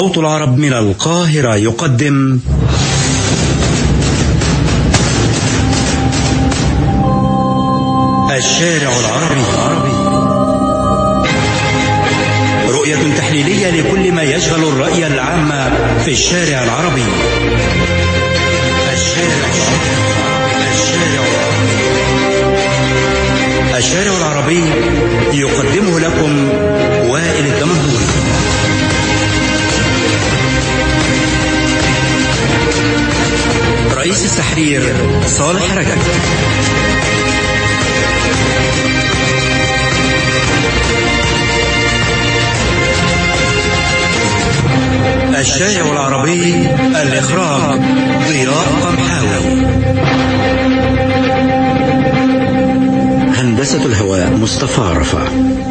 صوت العرب من القاهرة يقدم الشارع العربي رؤية تحليلية لكل ما يشغل الرأي العام في الشارع العربي الشارع الشارع الشارع العربي يقدمه لكم وائل الدمنهوري رئيس التحرير صالح رجب الشارع العربي الإخراج ضياء قمحاوي هندسة الهواء مصطفى رفع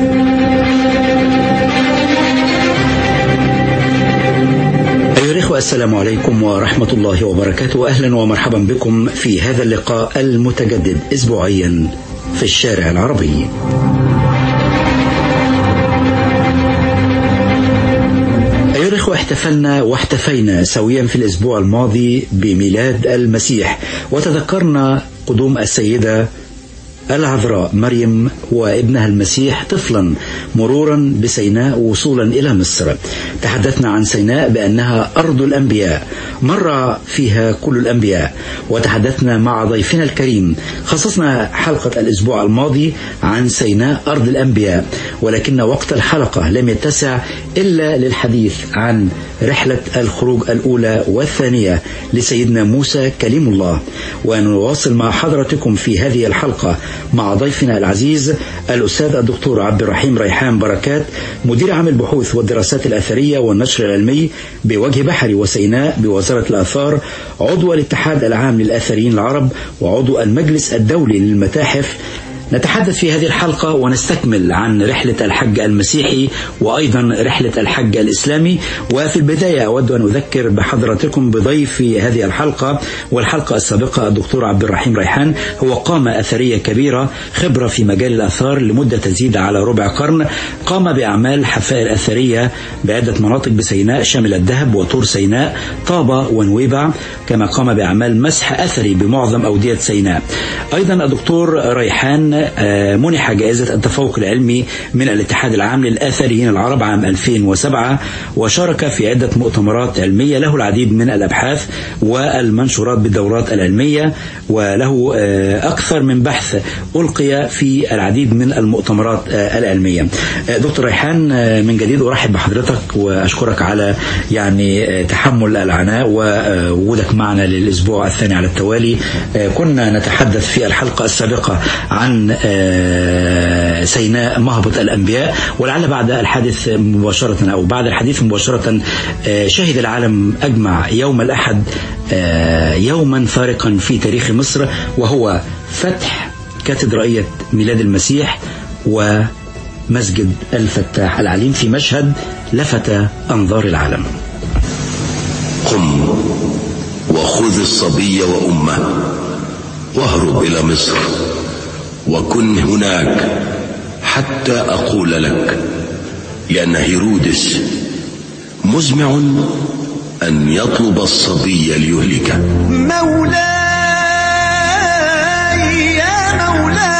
أيها الإخوة السلام عليكم ورحمة الله وبركاته أهلا ومرحبا بكم في هذا اللقاء المتجدد أسبوعيا في الشارع العربي أيها الإخوة احتفلنا واحتفينا سويا في الأسبوع الماضي بميلاد المسيح وتذكرنا قدوم السيدة العذراء مريم وابنها المسيح طفلا مرورا بسيناء وصولا إلى مصر تحدثنا عن سيناء بأنها أرض الأنبياء مر فيها كل الأنبياء وتحدثنا مع ضيفنا الكريم خصصنا حلقة الأسبوع الماضي عن سيناء أرض الأنبياء ولكن وقت الحلقة لم يتسع إلا للحديث عن رحلة الخروج الأولى والثانية لسيدنا موسى كليم الله ونواصل مع حضرتكم في هذه الحلقة مع ضيفنا العزيز الأستاذ الدكتور عبد الرحيم ريحان بركات مدير عام البحوث والدراسات الأثرية والنشر العلمي بوجه بحري وسيناء بوزارة الآثار عضو الاتحاد العام للآثريين العرب وعضو المجلس الدولي للمتاحف نتحدث في هذه الحلقة ونستكمل عن رحلة الحج المسيحي وأيضا رحلة الحج الإسلامي وفي البداية أود أن أذكر بحضراتكم بضيف هذه الحلقة والحلقة السابقة الدكتور عبد الرحيم ريحان هو قامة أثرية كبيرة خبرة في مجال الآثار لمدة تزيد على ربع قرن قام بأعمال حفائر أثرية بعدة مناطق بسيناء شمل الذهب وطور سيناء طابة ونويبع كما قام بأعمال مسح أثري بمعظم أودية سيناء أيضا الدكتور ريحان منح جائزة التفوق العلمي من الاتحاد العام للآثريين العرب عام 2007 وشارك في عدة مؤتمرات علمية له العديد من الأبحاث والمنشورات بالدورات العلمية وله أكثر من بحث ألقي في العديد من المؤتمرات العلمية دكتور ريحان من جديد أرحب بحضرتك وأشكرك على يعني تحمل العناء ووجودك معنا للأسبوع الثاني على التوالي كنا نتحدث في الحلقة السابقة عن سيناء مهبط الأنبياء ولعل بعد الحادث مباشرة أو بعد الحديث مباشرة شهد العالم أجمع يوم الأحد يوما فارقا في تاريخ مصر وهو فتح كاتدرائية ميلاد المسيح ومسجد الفتاح العليم في مشهد لفت أنظار العالم قم وخذ الصبي وأمه واهرب إلى مصر وكن هناك حتى أقول لك لأن هيرودس مزمع أن يطلب الصبي ليهلكه مولاي يا مولاي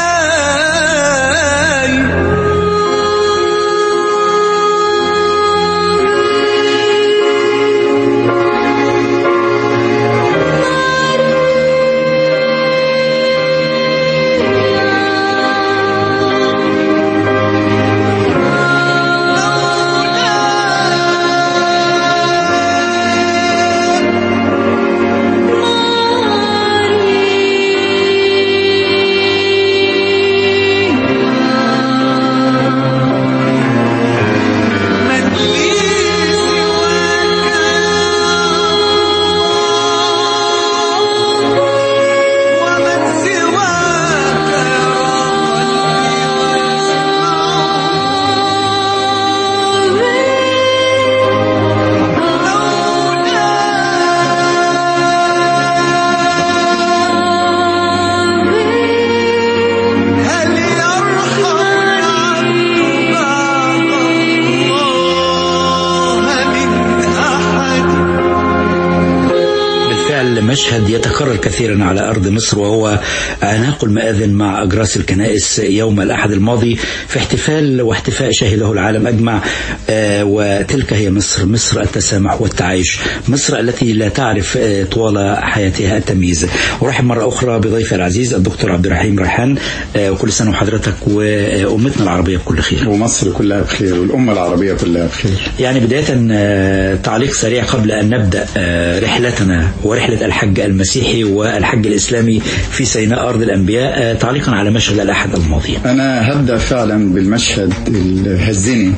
مشهد يتكرر كثيرا على أرض مصر وهو عناق المآذن مع أجراس الكنائس يوم الأحد الماضي في احتفال واحتفاء شهده العالم أجمع آه، وتلك هي مصر مصر التسامح والتعايش مصر التي لا تعرف آه، طوال حياتها التمييز أرحب مرة أخرى بضيفي العزيز الدكتور عبد الرحيم ريحان آه، وكل سنة وحضرتك وأمتنا العربية بكل خير ومصر كلها بخير والأمة العربية كلها بخير يعني بداية آه، تعليق سريع قبل أن نبدأ آه، رحلتنا ورحلة الحج المسيحي والحج الإسلامي في سيناء أرض الأنبياء آه، تعليقا على مشهد الأحد الماضي أنا هبدأ فعلا بالمشهد الهزني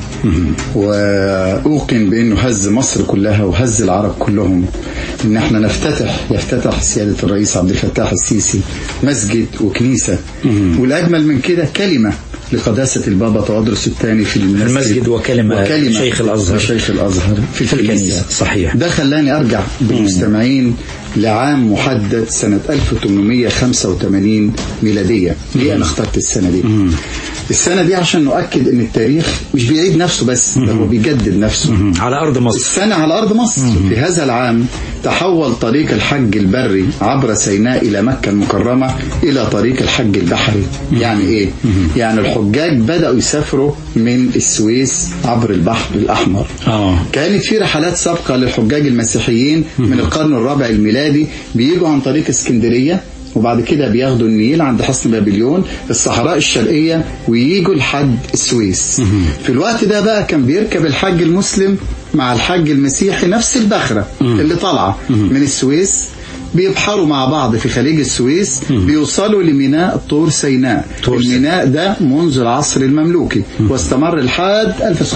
وأوقن بأنه هز مصر كلها وهز العرب كلهم إن احنا نفتتح يفتتح سيادة الرئيس عبد الفتاح السيسي مسجد وكنيسة والأجمل من كده كلمة لقداسة البابا تودرس الثاني في المسجد, المسجد وكلمة, وكلمة شيخ الأزهر شيخ الأزهر في, في الكنيسة صحيح ده خلاني أرجع بالمستمعين لعام محدد سنة 1885 ميلادية ليه أنا اخترت السنة دي السنة دي عشان نؤكد ان التاريخ مش بيعيد نفسه بس ده هو بيجدد نفسه على أرض مصر السنة على أرض مصر في هذا العام تحول طريق الحج البري عبر سيناء إلى مكة المكرمة إلى طريق الحج البحري يعني إيه؟ يعني الحجاج بدأوا يسافروا من السويس عبر البحر الأحمر آه. كانت في رحلات سابقة للحجاج المسيحيين من القرن الرابع الميلادي بيجوا عن طريق اسكندرية وبعد كده بياخدوا النيل عند حصن بابليون الصحراء الشرقية وييجوا لحد السويس في الوقت ده بقى كان بيركب الحج المسلم مع الحج المسيحي نفس البخرة اللي طالعة من السويس بيبحروا مع بعض في خليج السويس بيوصلوا لميناء طور سيناء طور الميناء ده منذ العصر المملوكي واستمر لحد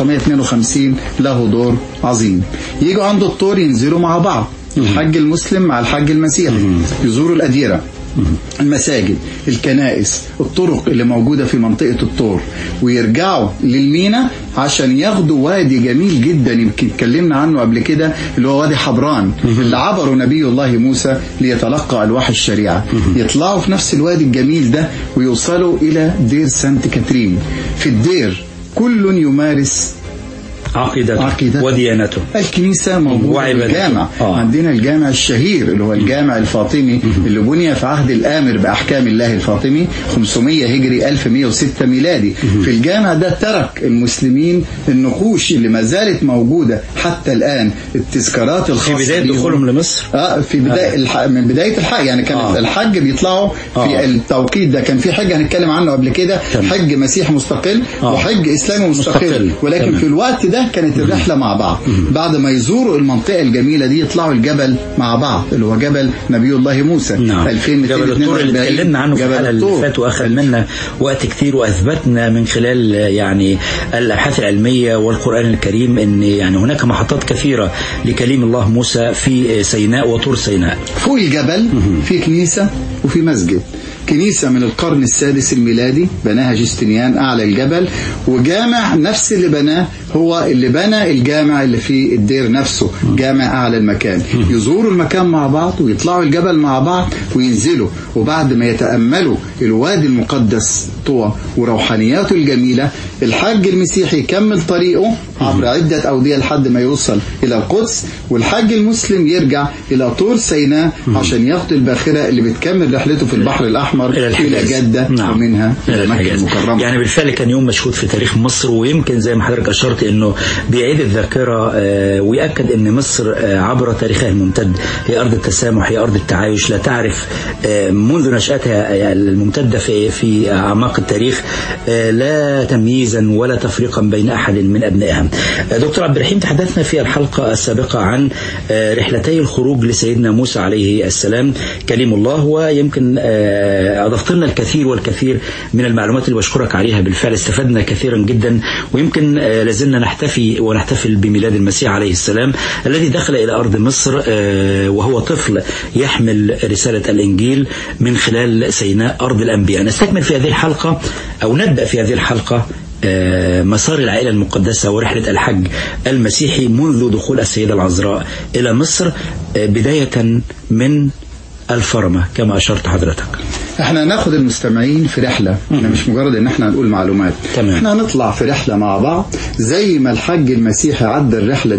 1952 له دور عظيم يجوا عند الطور ينزلوا مع بعض الحج المسلم مع الحج المسيحي يزوروا الأديرة المساجد الكنائس الطرق اللي موجودة في منطقة الطور ويرجعوا للمينا عشان ياخدوا وادي جميل جدا يمكن اتكلمنا عنه قبل كده اللي هو وادي حبران اللي عبروا نبي الله موسى ليتلقى ألواح الشريعة يطلعوا في نفس الوادي الجميل ده ويوصلوا إلى دير سانت كاترين في الدير كل يمارس عقيدته, عقيدته وديانته الكنيسة موجودة وعبادته. الجامع آه. عندنا الجامع الشهير اللي هو الجامع الفاطمي اللي بني في عهد الآمر بأحكام الله الفاطمي 500 هجري 1106 ميلادي في الجامع ده ترك المسلمين النقوش اللي ما زالت موجودة حتى الآن التذكارات في الخاصة بداية بيهم. دخولهم لمصر اه في بداية الح... من بداية الحج يعني كان آه. آه. الحج بيطلعوا في آه. آه. التوقيت ده كان في حج هنتكلم عنه قبل كده تمام. حج مسيح مستقل آه. آه. وحج اسلامي مستقل, مستقل. مستقل. ولكن تمام. في الوقت ده كانت الرحلة مع بعض بعد ما يزوروا المنطقة الجميلة دي يطلعوا الجبل مع بعض اللي هو جبل نبي الله موسى نعم 2242 جبل الطور اللي اتكلمنا عنه في جبل الحلقه اللي الطور. فاتت واخذ منا وقت كتير واثبتنا من خلال يعني الابحاث العلميه والقران الكريم ان يعني هناك محطات كثيره لكليم الله موسى في سيناء وطور سيناء فوق الجبل في كنيسة وفي مسجد كنيسة من القرن السادس الميلادي بناها جستنيان أعلى الجبل وجامع نفس اللي بناه هو اللي بنى الجامع اللي في الدير نفسه جامع أعلى المكان يزوروا المكان مع بعض ويطلعوا الجبل مع بعض وينزلوا وبعد ما يتأملوا الوادي المقدس طوى وروحانياته الجميلة الحاج المسيحي يكمل طريقه عبر عدة أودية لحد ما يوصل إلى القدس والحاج المسلم يرجع إلى طور سيناء عشان ياخد الباخرة اللي بتكمل رحلته في البحر الأحمر إلى إلى, الحجاز. جدة نعم. ومنها إلى مكة الحجاز. المكرمة يعني بالفعل كان يوم مشهود في تاريخ مصر ويمكن زي ما حضرتك اشرت انه بيعيد الذاكره آه، ويأكد ان مصر آه، عبر تاريخها الممتد هي ارض التسامح هي ارض التعايش لا تعرف آه، منذ نشأتها آه، الممتده في في اعماق التاريخ آه، لا تمييزا ولا تفريقا بين احد من ابنائها. آه، دكتور عبد الرحيم تحدثنا في الحلقه السابقه عن آه، رحلتي الخروج لسيدنا موسى عليه السلام كليم الله ويمكن آه، اضفت لنا الكثير والكثير من المعلومات اللي بشكرك عليها بالفعل استفدنا كثيرا جدا ويمكن آه، لازلنا نحتفي ونحتفل بميلاد المسيح عليه السلام الذي دخل الى ارض مصر آه، وهو طفل يحمل رساله الانجيل من خلال سيناء ارض الانبياء نستكمل في هذه الحلقه او نبدا في هذه الحلقه آه، مسار العائلة المقدسة ورحلة الحج المسيحي منذ دخول السيدة العذراء إلى مصر آه، بداية من الفرمة كما أشرت حضرتك احنا هناخد المستمعين في رحلة احنا مش مجرد ان احنا هنقول معلومات تمام. احنا هنطلع في رحلة مع بعض زي ما الحج المسيحي عدى الرحلة دي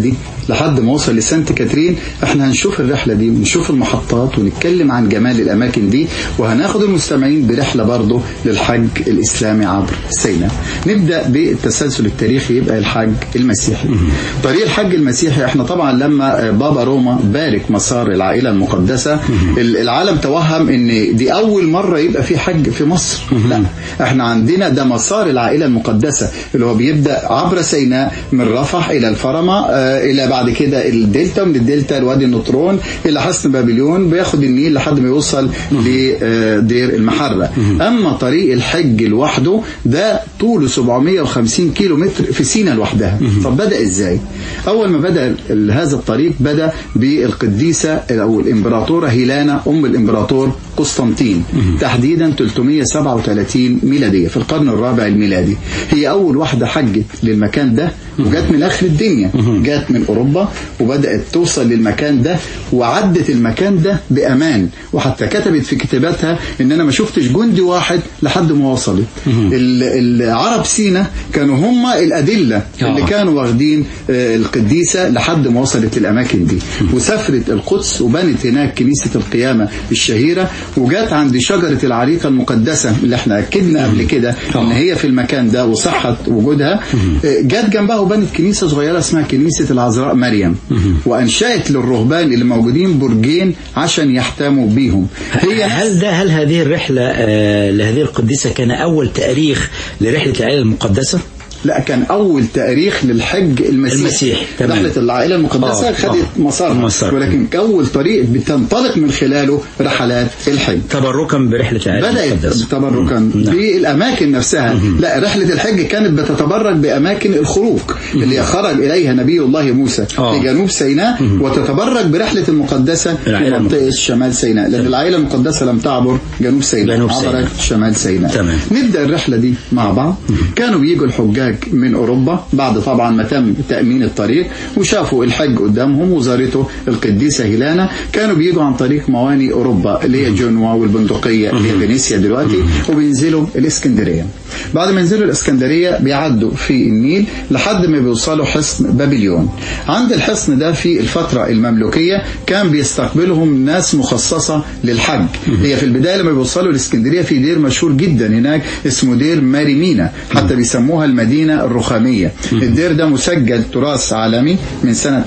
لحد ما وصل لسانت كاترين احنا هنشوف الرحلة دي ونشوف المحطات ونتكلم عن جمال الأماكن دي وهناخد المستمعين برحلة برضه للحج الإسلامي عبر سيناء نبدأ بالتسلسل التاريخي يبقى الحج المسيحي طريق الحج المسيحي احنا طبعا لما بابا روما بارك مسار العائلة المقدسة العالم توهم ان دي أول مرة يبقى في حج في مصر لا احنا عندنا ده مسار العائلة المقدسة اللي هو بيبدأ عبر سيناء من رفح إلى الفرمة آه إلى بعد كده الدلتا من الدلتا لوادي النطرون إلى حصن بابليون بياخد النيل لحد ما يوصل لدير المحرة أما طريق الحج لوحده ده طوله 750 كيلو متر في سينا لوحدها طب بدأ إزاي أول ما بدأ هذا الطريق بدأ بالقديسة أو الإمبراطورة هيلانا أم الإمبراطور قسطنطين تحديدا 337 ميلادية في القرن الرابع الميلادي هي أول واحدة حجت للمكان ده وجت من آخر الدنيا جت من أوروبا وبدأت توصل للمكان ده وعدت المكان ده بأمان وحتى كتبت في كتاباتها إن أنا ما شفتش جندي واحد لحد ما وصلت العرب سينا كانوا هم الأدلة اللي كانوا واخدين القديسة لحد ما وصلت للأماكن دي وسافرت القدس وبنت هناك كنيسة القيامة الشهيرة وجات عند شجرة العريقة المقدسة اللي احنا أكدنا قبل كده إن هي في المكان ده وصحت وجودها جات جنبها وبنت كنيسة صغيرة اسمها كنيسة العذراء مريم وأنشأت للرهبان اللي موجودين برجين عشان يحتموا بيهم هي هل ده هل هذه الرحلة آه لهذه القديسة كان أول تاريخ لرحلة العائلة المقدسة؟ لا كان أول تاريخ للحج المسيحي المسيح تمام. رحلة العائلة المقدسة آه. خدت آه. مسارها مسار. ولكن أول طريق بتنطلق من خلاله رحلات الحج تبركا برحلة العائلة بدأت المقدسة تبركا نعم. بالأماكن نفسها لا رحلة الحج كانت بتتبرك بأماكن الخروج اللي خرج إليها نبي الله موسى آه. في جنوب سيناء وتتبرك برحلة المقدسة في العائلة منطقة شمال سيناء لأن العائلة المقدسة لم تعبر جنوب سيناء جنوب سيناء. عبرت شمال سيناء تمام. نبدأ الرحلة دي مع بعض كانوا بيجوا الحجاج من أوروبا بعد طبعا ما تم تأمين الطريق وشافوا الحج قدامهم وزارته القديسة هيلانا كانوا بيجوا عن طريق مواني أوروبا اللي هي جنوة والبندقية اللي هي فينيسيا دلوقتي وبينزلوا الإسكندرية بعد ما ينزلوا الإسكندرية بيعدوا في النيل لحد ما بيوصلوا حصن بابليون عند الحصن ده في الفترة المملوكية كان بيستقبلهم ناس مخصصة للحج هي في البداية لما بيوصلوا الإسكندرية في دير مشهور جدا هناك اسمه دير ماريمينا حتى بيسموها المدينة الرخامية الدير ده مسجل تراث عالمي من سنة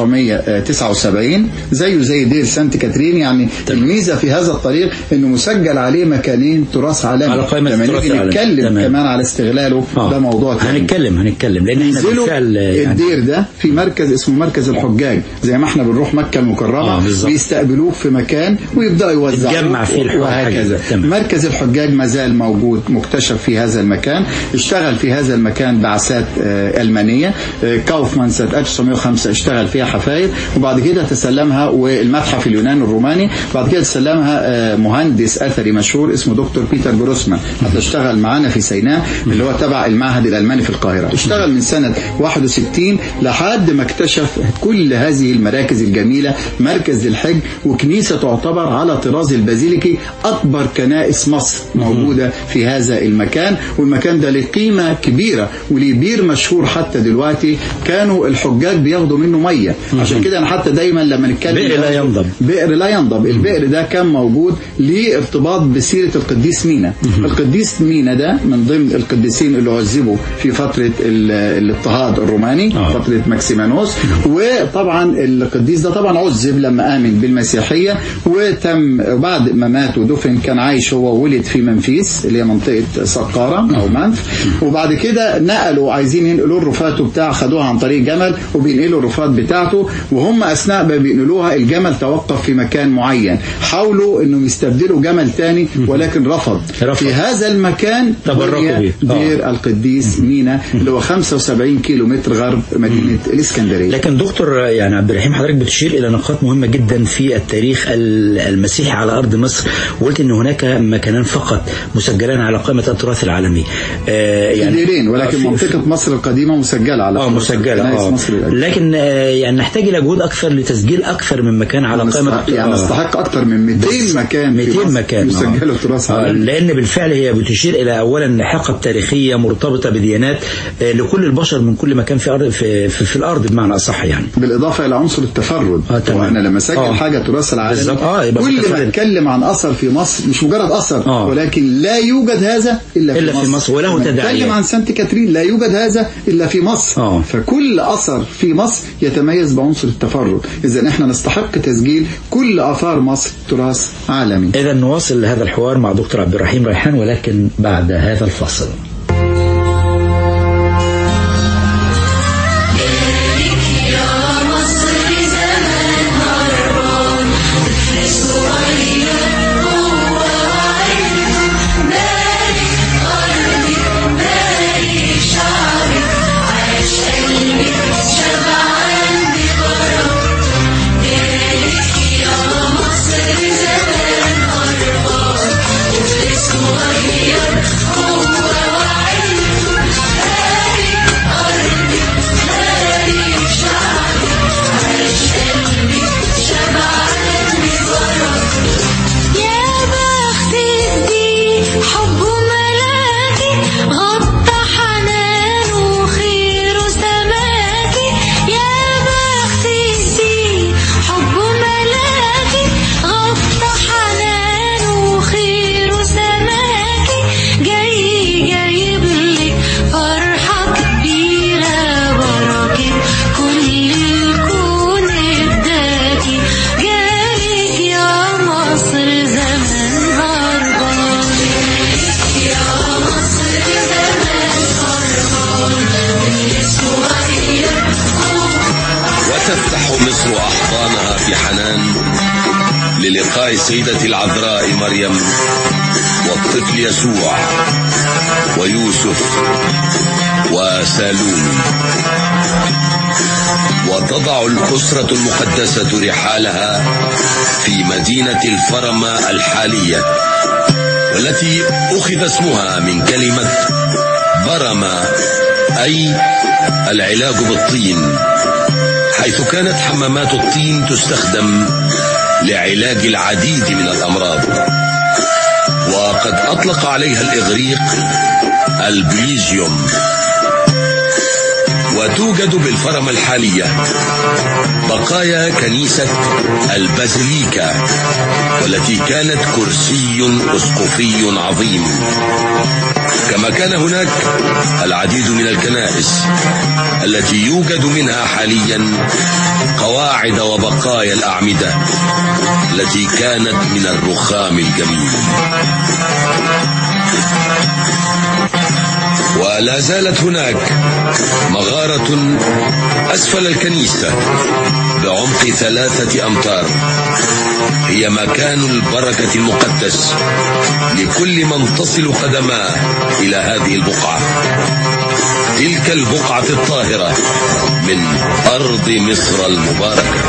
1979 زيه زي دير سانت كاترين يعني الميزة في هذا الطريق انه مسجل عليه مكانين تراث عالمي على قائمة لما التراث نيجي العالمي. نتكلم تمام. كمان على استغلاله آه. ده موضوع تاني هنتكلم هنتكلم لأن احنا ينزلوا بالفعل يعني الدير ده في مركز اسمه مركز الحجاج زي ما احنا بنروح مكة المكرمة آه، بالظبط. بيستقبلوك في مكان ويبدأوا يوزعوا يتجمع فيه الحجاج. وهكذا تمام. مركز الحجاج ما زال موجود مكتشف في هذا المكان اشتغل في هذا المكان بعثات آه، ألمانية آه، كاوفمان سنة 1905 اشتغل فيها حفاير وبعد كده تسلمها والمتحف اليوناني الروماني بعد كده تسلمها آه، مهندس أثري مشهور اسمه دكتور بيتر بروسمان حتى اشتغل معانا في سيناء اللي هو تبع المعهد الألماني في القاهرة اشتغل من سنة 61 لحد ما اكتشف كل هذه المراكز الجميلة مركز للحج وكنيسة تعتبر على طراز البازيليكي أكبر كنائس مصر موجودة في هذا المكان والمكان ده له قيمة كبيرة وليه بير مشهور حتى دلوقتي كانوا الحجاج بياخدوا منه مية عشان كده أنا حتى دايما لما نتكلم بئر لا ينضب. بئر لا ينضب البئر ده كان موجود ليه ارتباط بسيرة القديس مينا القديس مينا ده من ضمن القديسين اللي عذبوا في فترة ال- الاضطهاد الروماني آه. فترة ماكسيمانوس وطبعا القديس ده طبعا عذب لما آمن بالمسيحية وتم بعد ما مات ودفن كان عايش هو وولد في منفيس اللي هي منطقة سقارة أو منف وبعد كده نقلوا عايزين ينقلوا الرفات بتاع خدوها عن طريق جمل وبينقلوا الرفات بتاعته وهم أثناء ما بينقلوها الجمل توقف في مكان معين حاولوا انهم يستبدلوا جمل تاني ولكن رفض رفض. في هذا المكان تبركوا بني بيه. آه. دير القديس مينا اللي هو 75 كيلو متر غرب مدينة الإسكندرية لكن دكتور يعني عبد الرحيم حضرتك بتشير الى نقاط مهمه جدا في التاريخ ال- المسيحي على ارض مصر وقلت ان هناك مكانان فقط مسجلان على قائمه التراث العالمي آه ديرين ولكن لكن في- منطقة مصر القديمة مسجلة على اه خرائط مسجلة كنائس اه مصر القديمة. لكن آه، يعني نحتاج الى جهود اكثر لتسجيل اكثر من مكان على قائمة نستحق- يعني آه. نستحق أكثر من 200 مكان في 200 مصر مكان آه. يسجلوا تراث آه، عالمي لان بالفعل هي بتشير الى اولا حقب تاريخيه مرتبطه بديانات آه، لكل البشر من كل مكان في ارض في, في, في الارض بمعنى اصح يعني بالإضافة إلى عنصر التفرد آه، تمام. وأنا لما أسجل آه. حاجة تراث العالمي بالظبط. آه، يبقى كل متفرد. ما أتكلم عن أثر في مصر مش مجرد أثر آه. ولكن لا يوجد هذا إلا في إلا مصر في مصر، وله لما تداعيات. أتكلم عن سانت كاترين لا يوجد هذا إلا في مصر آه. فكل أثر في مصر يتميز بعنصر التفرد إذا إحنا نستحق تسجيل كل آثار مصر تراث عالمي اذا نواصل هذا الحوار مع دكتور عبد الرحيم ريحان ولكن بعد هذا الفاصل يا بختك دي حب ملاكي غطى حنان وخير سماكي يا بختك دي حب ملاكي غطى حنان وخير سماكي جاي جايب لك فرحة كبيرة بركة كل الكون اداكي جالك يا مصر زمن هربان يا مصر زمن هربان صغير وتفتح مصر أحضانها في حنان للقاء السيدة العذراء مريم والطفل يسوع ويوسف وسالوم وتضع الأسرة المقدسة رحالها في مدينة الفرما الحالية والتي أخذ اسمها من كلمة برما أي العلاج بالطين حيث كانت حمامات الطين تستخدم لعلاج العديد من الأمراض وقد أطلق عليها الإغريق البليزيوم وتوجد بالفرم الحالية بقايا كنيسة البازيليكا والتي كانت كرسي أسقفي عظيم كما كان هناك العديد من الكنائس التي يوجد منها حاليا قواعد وبقايا الأعمدة التي كانت من الرخام الجميل ولا زالت هناك مغارة أسفل الكنيسة بعمق ثلاثة أمتار هي مكان البركة المقدس لكل من تصل قدماه إلى هذه البقعة تلك البقعة الطاهرة من أرض مصر المباركة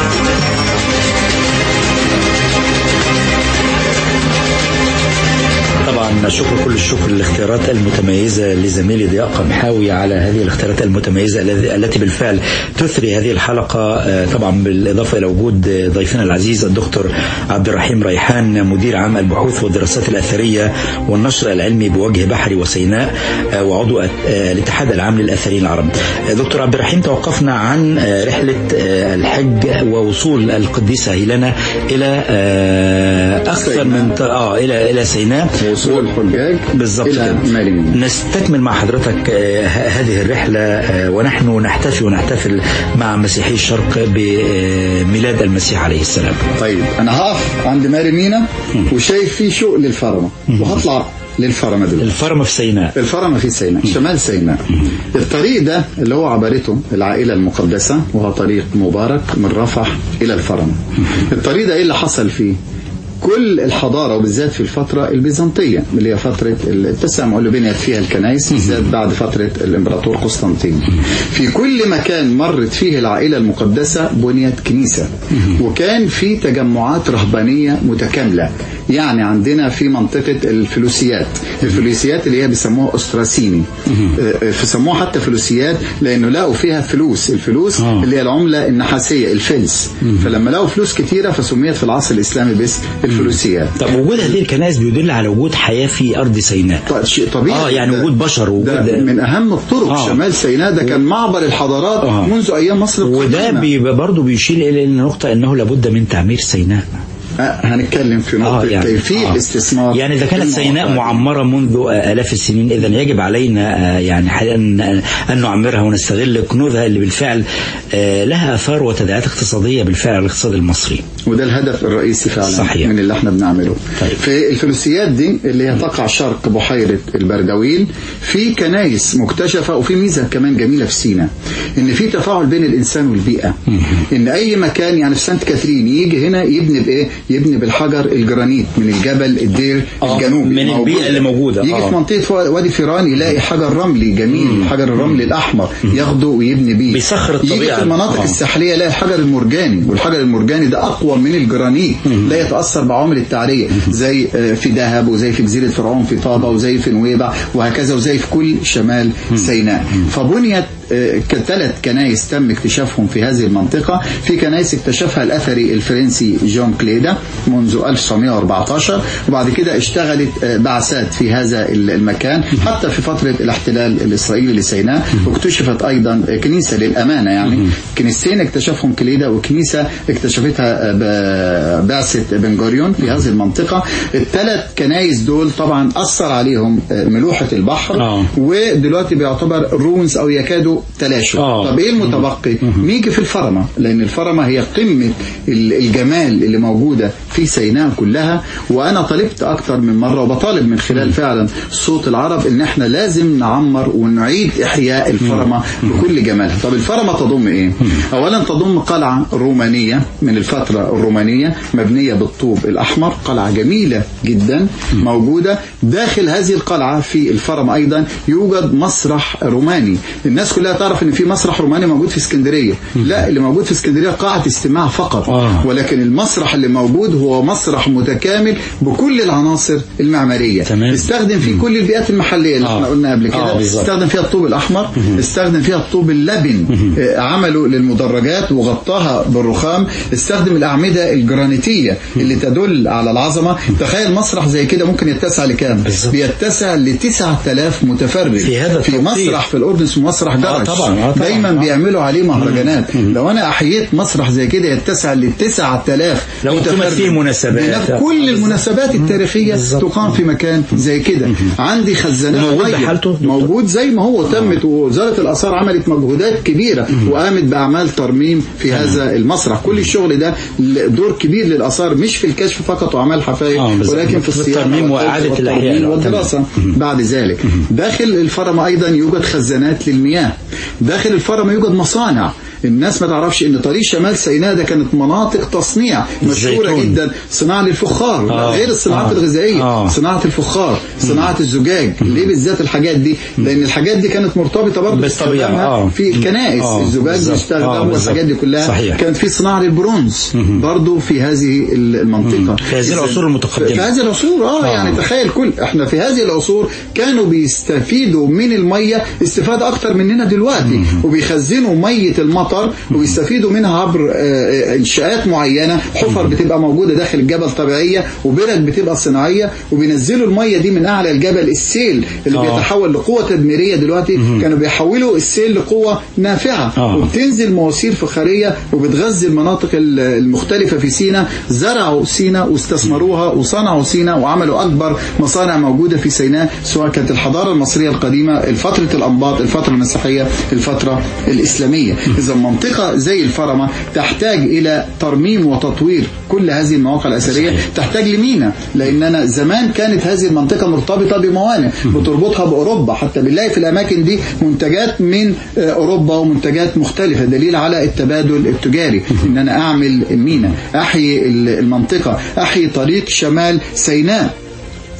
طبعا شكر كل الشكر للاختيارات المتميزة لزميلي ضياء قمحاوي على هذه الاختيارات المتميزة الذي- التي بالفعل تثري هذه الحلقة آه، طبعا بالإضافة إلى وجود آه، ضيفنا العزيز الدكتور عبد الرحيم ريحان مدير عام البحوث والدراسات الأثرية والنشر العلمي بوجه بحري وسيناء آه، وعضو آه، الاتحاد العام للأثريين العرب آه، دكتور عبد الرحيم توقفنا عن آه، رحلة آه، الحج ووصول القديسة هيلنا إلى آه، أكثر من اه إلى إلى سيناء وصول الحجاج بالظبط إلى كده. مارينيا. نستكمل مع حضرتك آه، ه- هذه الرحلة آه، ونحن نحتفي ونحتفل مع مسيحي الشرق بميلاد المسيح عليه السلام طيب انا هقف عند ماري مينا وشايف فيه شوق للفرمه وهطلع للفرمه دلوقتي الفرمة في سيناء الفرمة في سيناء شمال سيناء الطريق ده اللي هو عبرته العائلة المقدسة وهو طريق مبارك من رفح إلى الفرمة الطريق ده إيه اللي حصل فيه كل الحضارة وبالذات في الفترة البيزنطية اللي هي فترة التسامح اللي بنيت فيها الكنائس بالذات بعد فترة الإمبراطور قسطنطين في كل مكان مرت فيه العائلة المقدسة بنيت كنيسة وكان في تجمعات رهبانية متكاملة يعني عندنا في منطقة الفلوسيات الفلوسيات اللي هي بيسموها أستراسيني آه، آه، فسموها حتى فلوسيات لأنه لقوا فيها فلوس الفلوس آه. اللي هي العملة النحاسية الفلس فلما لقوا فلوس كتيرة فسميت في العصر الإسلامي باسم الفلوسيات طب وجود هذه الكنائس بيدل على وجود حياة في أرض سيناء طيب شيء طبيعي اه يعني ده- وجود بشر ده وجود من أهم الطرق آه. شمال سيناء ده كان معبر الحضارات آه. منذ أيام مصر وده القديمة. بيبقى برضه بيشير إلى النقطة أنه لابد من تعمير سيناء آه، هنتكلم في نقطة يعني- كيفية آه. الاستثمار يعني إذا كانت في سيناء المواقع دي. معمرة منذ آلاف السنين إذا يجب علينا آه، يعني حاليا أن أن نعمرها ونستغل كنوزها اللي بالفعل آه، لها آثار وتداعيات اقتصادية بالفعل على الاقتصاد المصري وده الهدف الرئيسي فعلا صحيح. من اللي احنا بنعمله طيب. في الفلوسيات دي اللي هي تقع شرق بحيرة البردويل في كنايس مكتشفة وفي ميزة كمان جميلة في سينا ان في تفاعل بين الانسان والبيئة ان اي مكان يعني في سانت كاترين يجي هنا يبني بايه يبني بالحجر الجرانيت من الجبل الدير آه، الجنوبي من موجود. البيئة اللي موجودة، يجي آه. في منطقة وادي فيران يلاقي حجر رملي جميل حجر الرمل الاحمر ياخده ويبني بيه بيسخر يجي الطبيعة. في المناطق آه. الساحليه يلاقي الحجر المرجاني والحجر المرجاني ده اقوى من الجرانيت لا يتاثر بعوامل التعريه زي آه، في دهب وزي في جزيره فرعون في طابه وزي في نويبع وهكذا وزي في كل شمال سيناء فبنيت كثلاث كنائس تم اكتشافهم في هذه المنطقة في كنائس اكتشفها الأثري الفرنسي جون كليدا منذ 1914 وبعد كده اشتغلت آه، بعثات في هذا المكان حتى في فترة الاحتلال الإسرائيلي لسيناء واكتشفت أيضا كنيسة للأمانة يعني كنيستين اكتشفهم كليدا وكنيسة اكتشفتها ب- بعثة بن جوريون في هذه المنطقة الثلاث كنائس دول طبعا أثر عليهم آه، ملوحة البحر آه. ودلوقتي بيعتبر رونز أو يكادوا تلاشوا آه. طب إيه المتبقي نيجي في الفرمة لأن الفرمة هي قمة ال- الجمال اللي موجودة في سيناء كلها وأنا طلبت أكتر من مرة وبطالب من خلال فعلا صوت العرب إن إحنا لازم نعمر ونعيد إحياء الفرمة بكل جمالها طب الفرمة تضم إيه أولا تضم قلعة رومانية من الفترة الرومانية مبنية بالطوب الأحمر قلعة جميلة جدا موجودة داخل هذه القلعة في الفرمة أيضا يوجد مسرح روماني الناس كلها تعرف ان في مسرح روماني موجود في اسكندرية لا اللي موجود في اسكندرية قاعة استماع فقط آه. ولكن المسرح اللي موجود هو مسرح متكامل بكل العناصر المعمارية تمام. استخدم فيه كل البيئات المحلية اللي آه. احنا قلنا قبل آه، كده بالظبط. استخدم فيها الطوب الأحمر استخدم فيها الطوب اللبن آه، عملوا للمدرجات وغطاها بالرخام استخدم الأعمدة الجرانيتية اللي تدل على العظمة تخيل مسرح زي كده ممكن يتسع لكام بالظبط. بيتسع ل 9000 متفرج في هذا في التوقيت. مسرح في الأردن اسمه مسرح جرش آه، طبعاً، آه، طبعاً. دايما آه. بيعملوا عليه مهرجانات لو أنا أحييت مسرح زي كده يتسع ل 9000 لو أقيمت متفرج فيه مناسبات. بنفس كل المناسبات التاريخية تقام في مكان زي كده عندي خزانات وموجود مية. بحالته؟ موجود زي ما هو تمت ووزارة الآثار عملت مجهودات كبيرة وقامت بأعمال ترميم في هذا المسرح كل الشغل ده دور كبير للآثار مش في الكشف فقط وأعمال حفاية آه، بالظبط. ولكن في في الصيانة الترميم والتوسع وإعادة والترميم الإحياء. والدراسة بعد ذلك داخل الفرمة أيضا يوجد خزانات للمياه داخل الفرمة يوجد مصانع الناس ما تعرفش ان طريق شمال سيناء ده كانت مناطق تصنيع مشهورة الزيتون. جدا صناعة للفخار آه. غير الصناعات آه. الغذائية آه. صناعة الفخار صناعة الزجاج ليه بالذات الحاجات دي لان الحاجات دي كانت مرتبطة برضه بالطبيعة. باستخدامها آه. في الكنائس آه. الزجاج بالظبط. بيستخدم آه، بالظبط. والحاجات دي كلها صحيح. كانت في صناعة للبرونز برضه في هذه المنطقة في هذه إذن- العصور المتقدمة. في هذه العصور اه, آه. يعني تخيل كل احنا في هذه العصور كانوا بيستفيدوا من المية استفادة اكتر مننا دلوقتي وبيخزنوا مية المطر وبيستفيدوا منها عبر آه، آه، انشاءات معينة حفر بتبقى موجودة داخل الجبل طبيعية وبرد بتبقى صناعية وبينزلوا المية دي من اعلى الجبل السيل اللي آه. بيتحول لقوة تدميرية دلوقتي كانوا بيحولوا السيل لقوة نافعة آه. وبتنزل مواسير فخارية وبتغذي المناطق ال- المختلفة في سينا زرعوا سينا واستثمروها وصنعوا سينا وعملوا أكبر مصانع موجودة في سيناء سواء كانت الحضارة المصرية القديمة الفترة الأنباط الفترة المسيحية الفترة الإسلامية إذا منطقة زي الفرمة تحتاج إلى ترميم وتطوير كل هذه المواقع الأثرية تحتاج لمينا لأننا زمان كانت هذه المنطقة مرتبطة بموانئ بتربطها بأوروبا حتى بنلاقي في الأماكن دي منتجات من آه، أوروبا ومنتجات مختلفة دليل على التبادل التجاري إن أنا أعمل مينا أحيي ال- المنطقة أحيي طريق شمال سيناء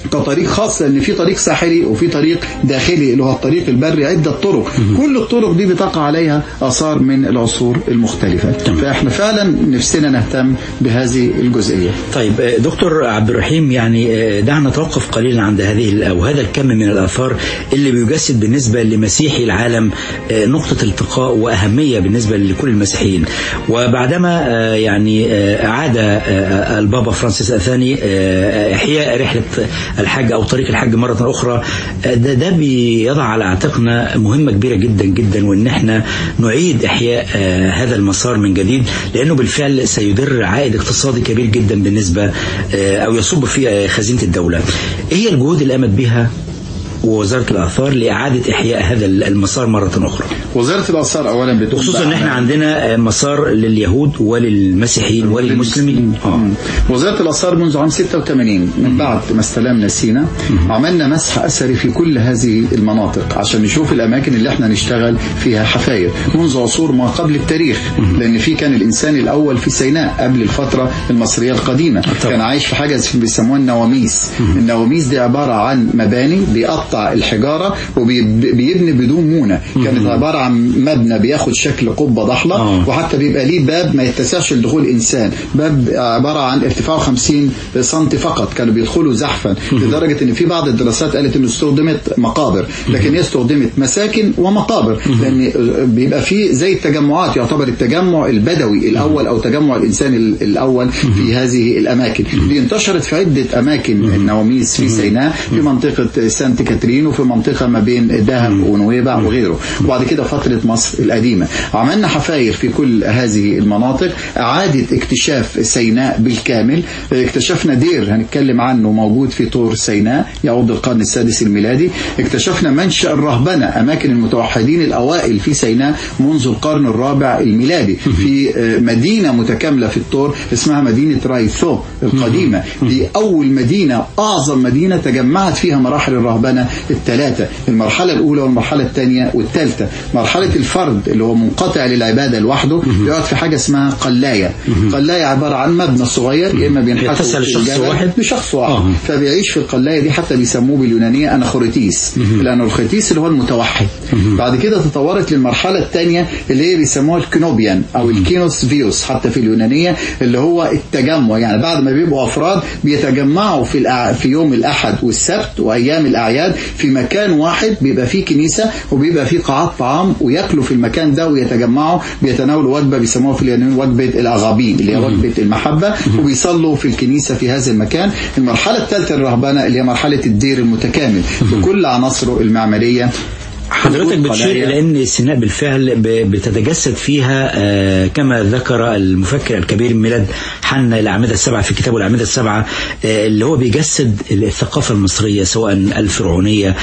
كطريق خاص لان في طريق ساحلي وفي طريق داخلي اللي هو الطريق البري عده طرق كل الطرق دي بتقع عليها اثار من العصور المختلفه فاحنا فعلا نفسنا نهتم بهذه الجزئيه طيب آه، دكتور عبد الرحيم يعني آه، دعنا نتوقف قليلا عند هذه ال- او هذا الكم من الاثار اللي بيجسد بالنسبه لمسيحي العالم آه، نقطه التقاء واهميه بالنسبه لكل المسيحيين وبعدما آه، يعني آه، اعاد آه، البابا فرانسيس الثاني آه، احياء رحله الحج او طريق الحج مره اخرى آه، ده ده بيضع على عاتقنا مهمه كبيره جدا جدا وان احنا نعيد احياء آه، هذا المسار من جديد لانه بالفعل سيدر عائد اقتصادي كبير جدا بالنسبه آه، او يصب في آه، خزينه الدوله. ايه هي الجهود اللي قامت بها ووزاره الاثار لاعاده احياء هذا المسار مره اخرى؟ وزاره الاثار اولا بتقوم وخصوصا ان احنا بأعمال- عندنا آه، مسار لليهود وللمسيحيين وللمسلمين. اه وزارة الآثار منذ عام 86 من بعد ما استلمنا سينا عملنا مسح أثري في كل هذه المناطق عشان نشوف الأماكن اللي احنا نشتغل فيها حفاير منذ عصور ما قبل التاريخ لأن في كان الإنسان الأول في سيناء قبل الفترة المصرية القديمة طبعا. كان عايش في حاجة بيسموها النواميس النواميس دي عبارة عن مباني بيقطع الحجارة وبيبني بدون مونة كانت عبارة عن مبنى بياخد شكل قبة ضحلة آه. وحتى بيبقى ليه باب ما يتسعش لدخول انسان باب عباره عن ارتفاعه 50 سم فقط كانوا بيدخلوا زحفا لدرجه ان في بعض الدراسات قالت انه استخدمت مقابر لكن هي استخدمت مساكن ومقابر لان بيبقى في زي التجمعات يعتبر التجمع البدوي الاول او تجمع الانسان ال- الاول في هذه الاماكن دي انتشرت في عده اماكن النواميس في سيناء في منطقه سانت كاترين وفي منطقه ما بين دهب ونويبع وغيره وبعد كده فتره مصر القديمه عملنا حفاير في كل هذه المناطق اعاده اكتشاف سيناء بالكامل اكتشفنا دير هنتكلم عنه موجود في طور سيناء يعود القرن السادس الميلادي اكتشفنا منشأ الرهبنة أماكن المتوحدين الأوائل في سيناء منذ القرن الرابع الميلادي في آه، مدينة متكاملة في الطور اسمها مدينة رايثو القديمة دي أول مدينة أعظم مدينة تجمعت فيها مراحل الرهبنة الثلاثة المرحلة الأولى والمرحلة الثانية والثالثة مرحلة الفرد اللي هو منقطع للعبادة لوحده بيقعد في حاجة اسمها قلاية قلاية عبارة عن مبنى صغير يا إما بينحتوا يتسع في لشخص الجبل واحد؟ لشخص واحد آه. فبيعيش في القلاية دي حتى بيسموه باليونانية أناخوريتيس الأناخوريتيس اللي هو المتوحد بعد كده تطورت للمرحلة الثانية اللي هي بيسموها الكنوبيان أو الكينوس فيوس حتى في اليونانية اللي هو التجمع يعني بعد ما بيبقوا أفراد بيتجمعوا في الأع... في يوم الأحد والسبت وأيام الأعياد في مكان واحد بيبقى فيه كنيسة وبيبقى فيه قاعات طعام وياكلوا في المكان ده ويتجمعوا بيتناولوا وجبة بيسموها في اليونان وجبة الأغابين اللي هي وجبة المحبة وبيصلوا في الكنيسة في هذا المكان المرحلة الثالثة الرهبنة اللي هي مرحلة الدير المتكامل بكل عناصره المعمارية حضرتك وجود بتشير قلايا. الى ان سيناء بالفعل ب- بتتجسد فيها آه، كما ذكر المفكر الكبير ميلاد حنا الاعمده السبعه في كتابه الاعمده السبعه آه، اللي هو بيجسد الثقافه المصريه سواء الفرعونيه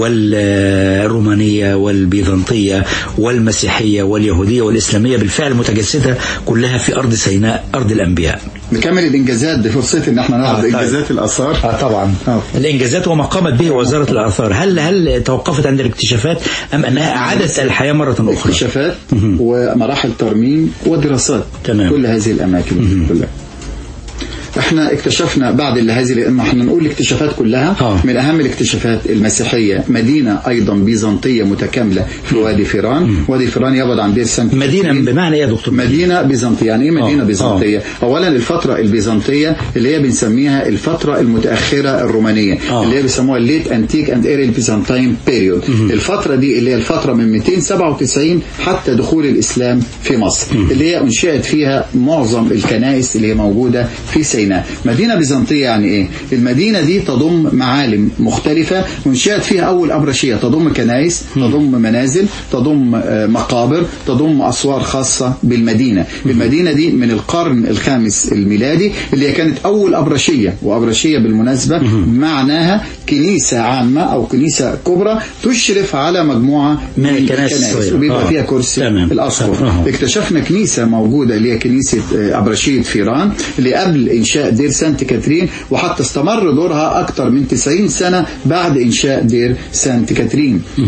والرومانيه والبيزنطيه والمسيحيه واليهوديه والاسلاميه بالفعل متجسده كلها في ارض سيناء ارض الانبياء. نكمل الإنجازات دي فرصتي إن احنا آه، نعرض طيب. إنجازات الآثار اه طبعا آه. الانجازات وما قامت به وزاره الاثار هل هل توقفت عند الاكتشافات ام انها اعادت الحياه مره اخرى؟ اكتشافات ومراحل ترميم ودراسات تمام. كل هذه الاماكن كلها احنا اكتشفنا بعد اللي هذه لان احنا نقول الاكتشافات كلها آه. من اهم الاكتشافات المسيحيه مدينه ايضا بيزنطيه متكامله في وادي فيران وادي فيران يبعد عن دير سانت مدينه كاترين. بمعنى ايه يا دكتور؟ مدينة بيزنطية يعني ايه مدينة آه، بيزنطية اولا الفترة البيزنطية اللي هي بنسميها الفترة المتأخرة الرومانية آه. اللي هي بيسموها الليت انتيك اند ايرل بيزنطاين بيريود الفترة دي اللي هي الفترة من 297 حتى دخول الاسلام في مصر اللي هي انشئت فيها معظم الكنائس اللي هي موجودة في سيناء مدينة بيزنطية يعني ايه المدينة دي تضم معالم مختلفة وانشئت فيها اول ابرشية تضم كنائس تضم منازل تضم آه، مقابر تضم اسوار خاصة بالمدينة المدينة دي من القرن الخامس الميلادي اللي هي كانت اول ابرشية وابرشية بالمناسبة معناها كنيسة عامة او كنيسة كبرى تشرف على مجموعة من الكنائس الصغيرة. وبيبقى آه. فيها كرسي تمام. الاسقف آه. اكتشفنا كنيسة موجودة اللي هي كنيسة آه، أبرشية فيران اللي قبل إنشاء دير سانت كاترين وحتى استمر دورها أكثر من 90 سنة بعد إنشاء دير سانت كاترين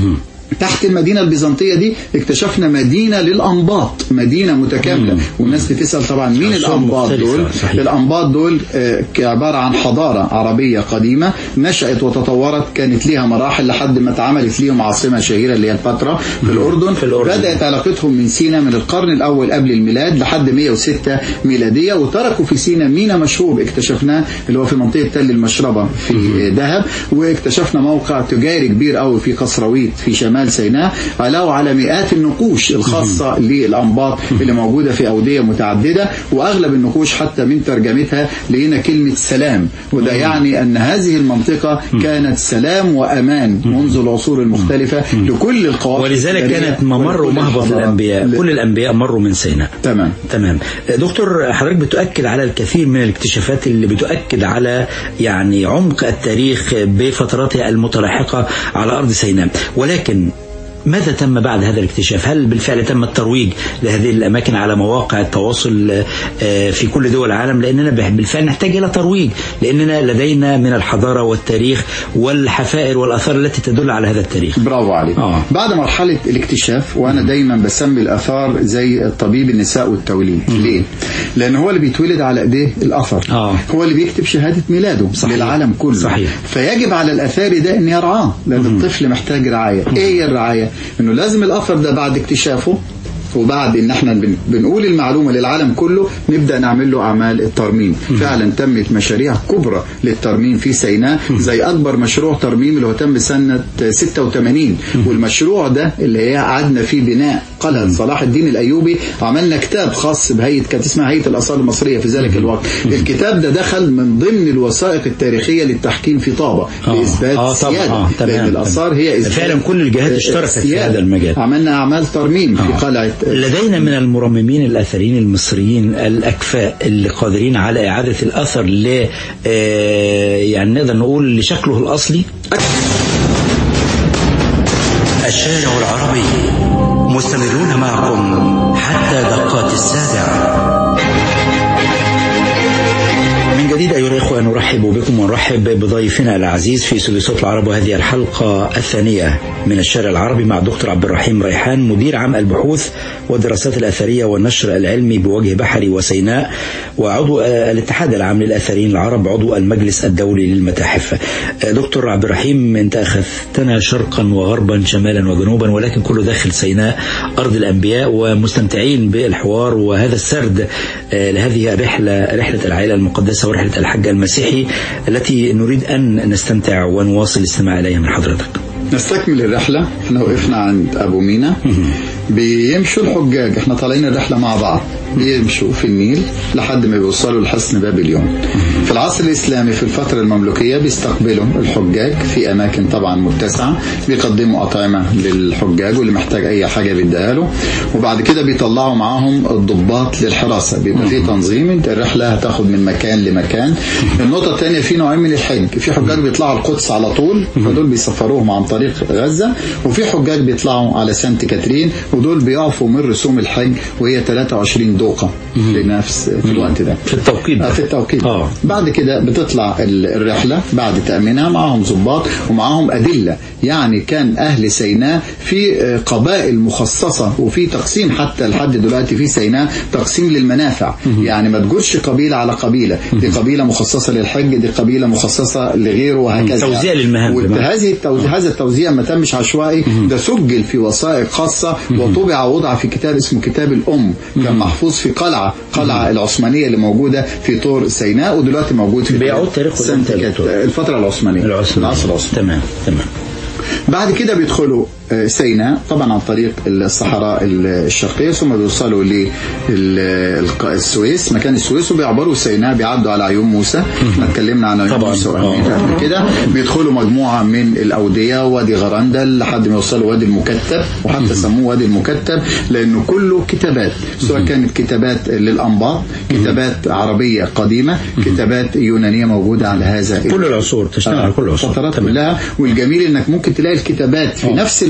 تحت المدينة البيزنطية دي اكتشفنا مدينة للأنباط مدينة متكاملة والناس بتسأل طبعا مين عصور الأنباط مختلفة، دول صحيح. الأنباط دول آه، عبارة عن حضارة عربية قديمة نشأت وتطورت كانت ليها مراحل لحد ما اتعملت ليهم عاصمة شهيرة اللي هي البتراء في الأردن في الأردن. بدأت علاقتهم من سينا من القرن الأول قبل الميلاد لحد 106 ميلادية وتركوا في سينا مينا مشهور اكتشفناه اللي هو في منطقة تل المشربة في دهب واكتشفنا موقع تجاري كبير قوي في قصرويت في شمال سيناء علاوة على مئات النقوش الخاصة للأنباط اللي موجودة في أودية متعددة وأغلب النقوش حتى من ترجمتها لقينا كلمة سلام وده يعني أن هذه المنطقة كانت سلام وأمان منذ العصور المختلفة لكل القوافل ولذلك التجارية كانت ممر ولكل ومهبط الحضارات. الأنبياء ل- كل الأنبياء مروا من سيناء تمام تمام دكتور حضرتك بتؤكد على الكثير من الاكتشافات اللي بتؤكد على يعني عمق التاريخ بفتراته المتلاحقة على أرض سيناء ولكن ماذا تم بعد هذا الاكتشاف هل بالفعل تم الترويج لهذه الأماكن على مواقع التواصل آه، في كل دول العالم لأننا بالفعل نحتاج إلى ترويج لأننا لدينا من الحضارة والتاريخ والحفائر والآثار التي تدل على هذا التاريخ برافو عليك آه. بعد مرحلة الاكتشاف وأنا دايما بسمي الآثار زي الطبيب النساء والتوليد ليه؟ لأن هو اللي بيتولد على إيديه الأثر آه. هو اللي بيكتب شهادة ميلاده صحيح. للعالم كله صحيح. فيجب على الأثاري ده أن يرعاه لأن الطفل محتاج رعاية إيه هي الرعاية؟ أنه لازم الأثر ده بعد اكتشافه وبعد ان احنا بن- بنقول المعلومه للعالم كله نبدا نعمل له اعمال الترميم فعلا تمت مشاريع كبرى للترميم في سيناء زي اكبر مشروع ترميم اللي هو تم سنه 86 والمشروع ده اللي هي قعدنا فيه بناء قلعه صلاح الدين الايوبي عملنا كتاب خاص بهيئه كانت اسمها هيئه الاثار المصريه في ذلك الوقت الكتاب ده دخل من ضمن الوثائق التاريخيه للتحكيم في طابه آه. لاثبات آه، طبعا. السياده آه، تمام. لان الاثار هي إثبات فعلا كل الجهات اشتركت في السيادة. هذا المجال. عملنا اعمال ترميم في قلعه لدينا من المرممين الأثريين المصريين الأكفاء اللي قادرين على إعادة الأثر ل آه، يعني نقدر نقول لشكله الأصلي الشارع العربي مستمرون معكم حتى دقات السابعة من جديد أيها الإخوة نرحب بكم ونرحب بضيفنا العزيز في استوديو صوت العرب وهذه الحلقة الثانية من الشارع العربي مع الدكتور عبد الرحيم ريحان مدير عام البحوث والدراسات الأثرية والنشر العلمي بوجه بحري وسيناء وعضو آه، الاتحاد العام للأثريين العرب عضو المجلس الدولي للمتاحف آه، دكتور عبد الرحيم أنت أخذتنا شرقا وغربا شمالا وجنوبا ولكن كله داخل سيناء أرض الأنبياء ومستمتعين بالحوار وهذا السرد آه، لهذه الرحلة رحلة العائلة المقدسة ورحلة الحج المسيحي التي نريد أن نستمتع ونواصل الاستماع إليها من حضرتك نستكمل الرحلة احنا وقفنا عند أبو مينا بيمشوا الحجاج احنا طالعين الرحلة مع بعض بيمشوا في النيل لحد ما بيوصلوا لحصن بابليون في العصر الإسلامي في الفترة المملوكية بيستقبلوا الحجاج في أماكن طبعا متسعة بيقدموا أطعمة للحجاج واللي محتاج أي حاجة بيديها له وبعد كده بيطلعوا معاهم الضباط للحراسة بيبقى في تنظيم انت الرحلة هتاخد من مكان لمكان النقطة الثانية في نوعين من الحج في حجاج بيطلعوا القدس على طول فدول بيسفروهم عن طريق غزة وفي حجاج بيطلعوا على سانت كاترين ودول بيعفوا من رسوم الحج وهي 23 دوقة لنفس في الوقت ده في التوقيت آه، ده. في التوقيت آه. بعد كده بتطلع ال- الرحلة بعد تأمينها معهم ضباط ومعهم أدلة يعني كان أهل سيناء في آه، قبائل مخصصة وفي تقسيم حتى لحد دلوقتي في سيناء تقسيم للمنافع يعني ما تجرش قبيلة على قبيلة دي قبيلة مخصصة للحج دي قبيلة مخصصة لغيره وهكذا توزيع للمهام وت- كمان. هذه التوزيع هذا التوزيع ما تمش عشوائي ده سجل في وثائق خاصة وطبع وضع في كتاب اسمه كتاب الأم كان محفوظ في قلعة قلعة العثمانية اللي موجودة في طور سيناء ودلوقتي موجود في بيعود تاريخه سنة إمتى يا دكتور؟ الفترة العثمانية العثماني العصر العثماني تمام تمام بعد كده بيدخلوا آه، سيناء طبعا عن طريق الصحراء الشرقية ثم بيوصلوا للسويس مكان السويس وبيعبروا سيناء بيعدوا على عيون موسى احنا اتكلمنا عن عيون طبعاً. موسى آه. وأهميتها قبل كده بيدخلوا مجموعة من الأودية وادي غرندل لحد ما يوصلوا وادي المكتب وحتى سموه وادي المكتب لأنه كله كتابات سواء كانت كتابات للأنباط كتابات عربية قديمة كتابات يونانية موجودة على هذا كل العصور تشتغل على كل العصور الفترات تمام. كلها والجميل انك ممكن تلاقي الكتابات في آه. نفس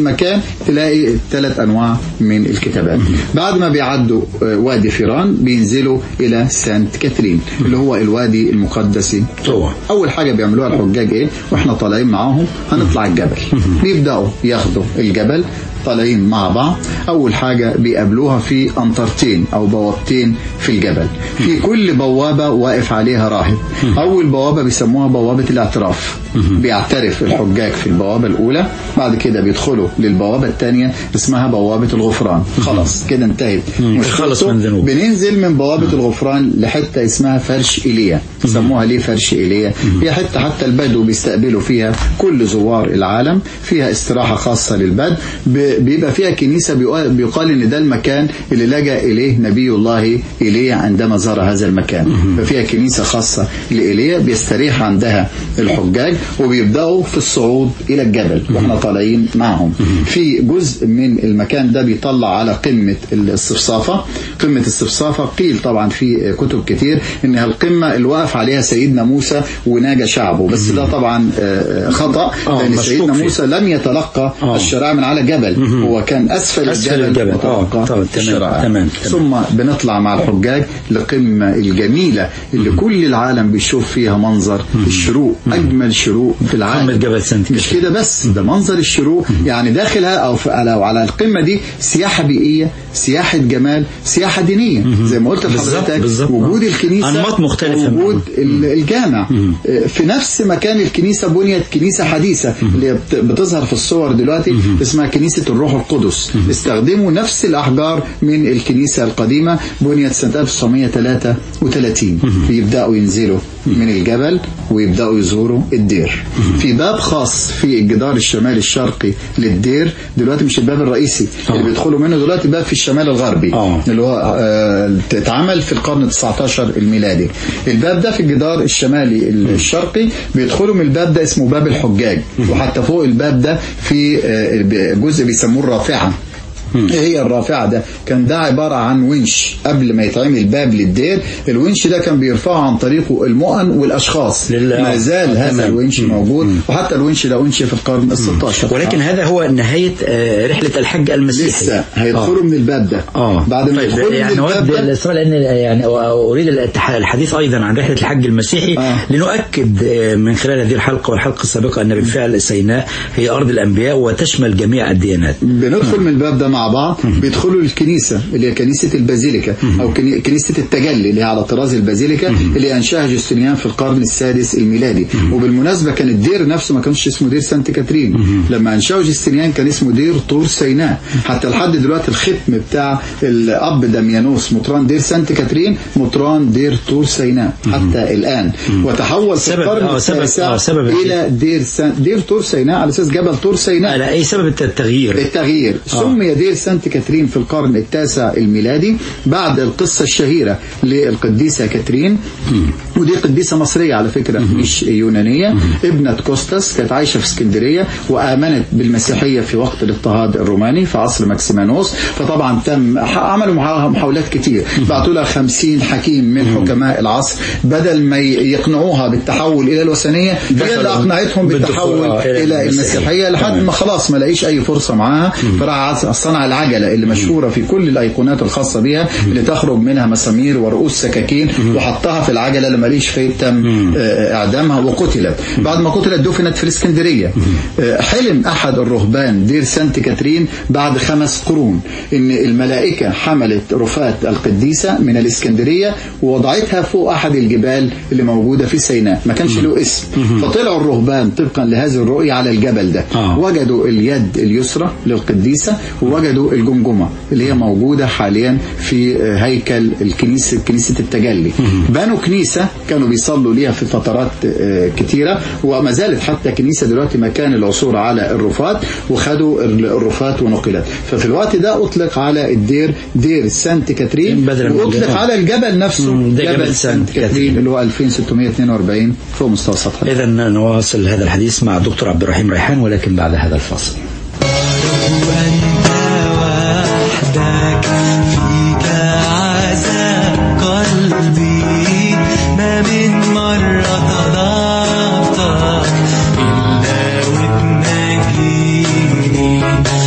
المكان تلاقي ثلاث أنواع من الكتابات بعد ما بيعدوا آه، وادي فيران بينزلوا إلى سانت كاترين اللي هو الوادي المقدس طبعا. أول حاجة بيعملوها الحجاج إيه وإحنا طالعين معاهم هنطلع الجبل بيبدأوا ياخدوا الجبل طالعين مع بعض أول حاجة بيقابلوها في أنطرتين أو بوابتين في الجبل في كل بوابة واقف عليها راهب أول بوابة بيسموها بوابة الاعتراف بيعترف الحجاج في البوابة الأولى بعد كده بيدخلوا للبوابة الثانية اسمها بوابة الغفران خلاص كده انتهت خلص مشكلته من ذنوبه. بننزل من بوابة الغفران لحتة اسمها فرش إيليا سموها ليه فرش إيليا هي حتة حتى البدو بيستقبلوا فيها كل زوار العالم فيها استراحة خاصة للبدو ب- بيبقى فيها كنيسة بيقال بيقال إن ده المكان اللي لجأ إليه نبي الله إيليا عندما زار هذا المكان ففيها كنيسة خاصة لإيليا بيستريح عندها الحجاج وبيبدأوا في الصعود إلى الجبل واحنا طالعين معهم في جزء من المكان ده بيطلع على قمة الصفصافة قمة الصفصافة قيل طبعا في كتب كتير إنها القمة اللي وقف عليها سيدنا موسى وناجى شعبه بس ده طبعا آه، خطأ آه، لأن مشكوك سيدنا فيه. موسى لم يتلقى آه. الشرائع من على جبل هو كان أسفل, أسفل الجبل. آه، وتلقى طبعا، تمام، الشرائع. تمام، تمام. ثم بنطلع مع الحجاج لقمة الجميلة اللي كل العالم بيشوف فيها منظر الشروق أجمل شروق في العالم قمة جبل سانت مش كده بس ده منظر الشروق يعني داخلها أو في على على القمة دي سياحة بيئية سياحة جمال سياحة دينية زي ما قلت بالظبط، لحضرتك بالظبط. وجود الكنيسة أنماط مختلفة. وجود ال- الجامع في نفس مكان الكنيسة بنيت كنيسة حديثة اللي بت- بتظهر في الصور دلوقتي اسمها كنيسة الروح القدس استخدموا نفس الأحجار من الكنيسة القديمة بنيت سنة 1933 يبدأوا ينزلوا من الجبل ويبدأوا يزوروا الدير في باب خاص في الجدار الشمالي الشرقي للدير دلوقتي مش الباب الرئيسي اللي بيدخلوا منه دلوقتي باب في الشمال الغربي آه. اللي هو آه، اتعمل في القرن 19 الميلادي الباب ده في الجدار الشمالي الشرقي بيدخلوا من الباب ده اسمه باب الحجاج وحتى فوق الباب ده في آه، جزء بيسموه الرافعة ايه هي الرافعة ده كان ده عبارة عن ونش قبل ما يتعمل باب للدير الونش ده كان بيرفعه عن طريقه المؤن والاشخاص لله. ما زال هذا تمام. الونش موجود وحتى الونش ده ونش في القرن ال 16 ولكن هذا هو نهاية آه، رحلة الحج المسيحي لسه هيدخلوا من الباب ده اه بعد ما طيب يدخلوا يعني من الباب نود ده السؤال لان يعني اريد الاتح- الحديث ايضا عن رحله الحج المسيحي آه. لنؤكد آه، من خلال هذه الحلقه والحلقه السابقه ان بالفعل سيناء هي ارض الانبياء وتشمل جميع الديانات بندخل من الباب ده مع بعض بيدخلوا الكنيسة اللي هي كنيسة البازيليكا أو كني- كنيسة التجلي اللي هي على طراز البازيليكا اللي أنشاها جوستنيان في القرن السادس الميلادي وبالمناسبة كان الدير نفسه ما كانش اسمه دير سانت كاترين لما أنشاه جوستنيان كان اسمه دير طور سيناء حتى لحد دلوقتي الختم بتاع الأب داميانوس مطران دير سانت كاترين مطران دير طور سيناء حتى الآن وتحول في سبب- القرن آه، سبب- التاسع آه، سبب إلى دير سان دير طور سيناء على أساس جبل طور سيناء على اي سبب التغيير التغيير سمي دير سانت كاترين في القرن التاسع الميلادي بعد القصة الشهيرة للقديسة كاترين ودي قديسة مصرية على فكرة مش يونانية ابنة كوستاس كانت عايشة في اسكندرية وآمنت بالمسيحية في وقت الاضطهاد الروماني في عصر ماكسيمانوس فطبعا تم ح- عملوا معاها محاولات كتير بعتوا لها 50 حكيم من حكماء العصر بدل ما ي- يقنعوها بالتحول إلى الوثنية هي اللي دخلوا أقنعتهم بالدخول، بالتحول آه، إلى إلى المسيحية. المسيحية لحد تمام. ما خلاص ما لاقيش اي فرصه معاها فراح صنع العجله اللي مشهوره في كل الايقونات الخاصه بيها اللي تخرج منها مسامير ورؤوس سكاكين وحطها في العجله لما ليش فيه تم آه، اعدامها وقتلت بعد ما قتلت دفنت في الاسكندريه آه، حلم احد الرهبان دير سانت كاترين بعد خمس قرون ان الملائكه حملت رفات القديسه من الاسكندريه ووضعتها فوق احد الجبال اللي موجوده في سيناء ما كانش له اسم فطلعوا الرهبان طبقا لهذه الرؤيه على الجبل ده آه. وجدوا اليد اليسرى للقديسة ووجدوا الجمجمة اللي هي موجودة حاليا في هيكل الكنيسة كنيسة التجلي بنوا كنيسة كانوا بيصلوا ليها في فترات آه، كتيرة وما زالت حتى كنيسة دلوقتي مكان العثور على الرفات وخدوا الرفات ونقلت ففي الوقت ده أطلق على الدير دير سانت كاترين بدلاً من وأطلق الجبل. على الجبل نفسه مم، ده جبل سانت كاترين اللي هو 2642 فوق مستوى السطح اذا نواصل هذا الحديث مع الدكتور عبد الرحيم ريحان ولكن بعد هذا الفاصل وأنت وحدك فيك عذاب قلبي ما من مرة طلبتك إلا وتنجيني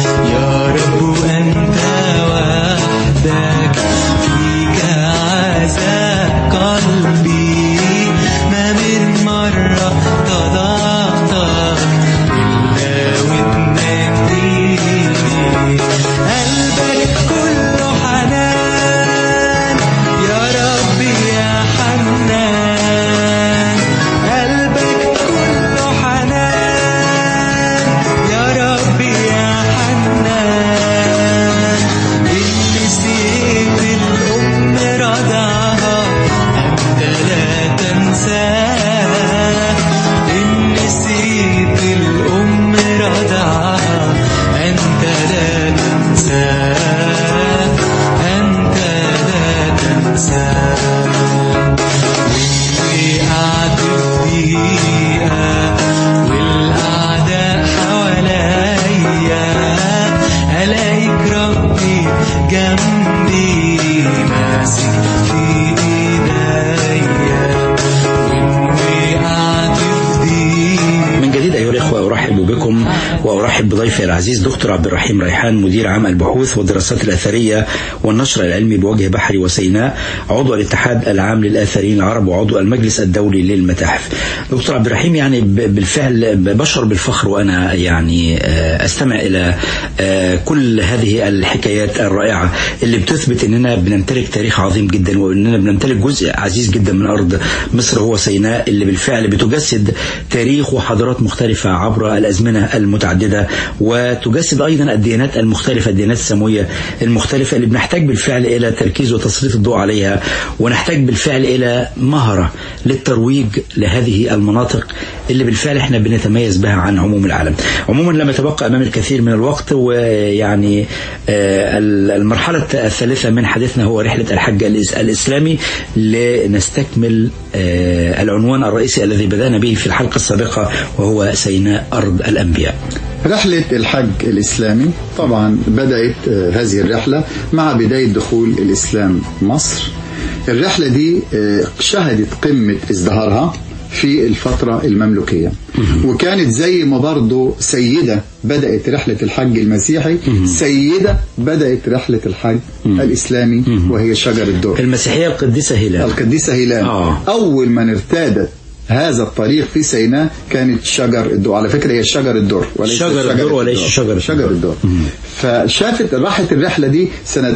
أرحب بضيفي العزيز دكتور عبد الرحيم ريحان مدير عام البحوث والدراسات الأثرية والنشر العلمي بوجه بحري وسيناء عضو الاتحاد العام للآثريين العرب وعضو المجلس الدولي للمتاحف دكتور عبد الرحيم يعني ب- بالفعل بشعر بالفخر وأنا يعني آه، أستمع إلى آه، كل هذه الحكايات الرائعة اللي بتثبت أننا بنمتلك تاريخ عظيم جدا وأننا بنمتلك جزء عزيز جدا من أرض مصر هو سيناء اللي بالفعل بتجسد تاريخ وحضارات مختلفة عبر الأزمنة المتعددة وتجسد أيضا الديانات المختلفة الديانات السماوية المختلفة اللي بنحتاج بالفعل إلى تركيز وتسليط الضوء عليها ونحتاج بالفعل إلى مهرة للترويج لهذه المناطق اللي بالفعل احنا بنتميز بها عن عموم العالم عموما لم يتبقى أمام الكثير من الوقت ويعني آه، المرحلة الثالثة من حديثنا هو رحلة الحج الإس- الإسلامي لنستكمل آه، العنوان الرئيسي الذي بدأنا به في الحلقة السابقة وهو سيناء أرض الأنبياء رحلة الحج الإسلامي طبعا بدأت آه، هذه الرحلة مع بداية دخول الإسلام مصر الرحلة دي آه، شهدت قمة ازدهارها في الفترة المملوكية وكانت زي ما برضو سيدة بدأت رحلة الحج المسيحي سيدة بدأت رحلة الحج الإسلامي وهي شجر الدر المسيحية القديسة هلال القديسة هيلان آه. أول من ارتادت هذا الطريق في سيناء كانت شجر الدر على فكرة هي شجر الدر وليس شجر الدر وليس شجر شجر الدر فشافت راحت الرحلة دي سنة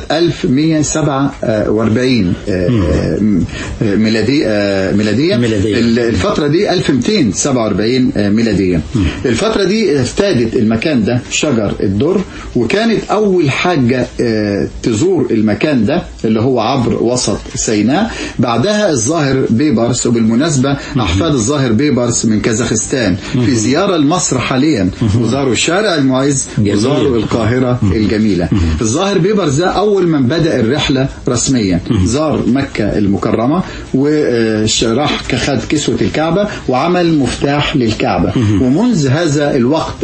1147 آه، آه، ميلادية آه، ميلادية ميلادية. ال- الفترة دي 1247 آه، ميلادية الفترة دي ارتادت المكان ده شجر الدر وكانت أول حاجة آه، تزور المكان ده اللي هو عبر وسط سيناء بعدها الظاهر بيبرس وبالمناسبة أحفاد الظاهر بيبرس من كازاخستان في زيارة لمصر حاليا وزاروا شارع المعز جميل. وزاروا القاهرة الجميلة الظاهر بيبرس ده أول من بدأ الرحلة رسميا زار مكة المكرمة وراح خد كسوة الكعبة وعمل مفتاح للكعبة ومنذ هذا الوقت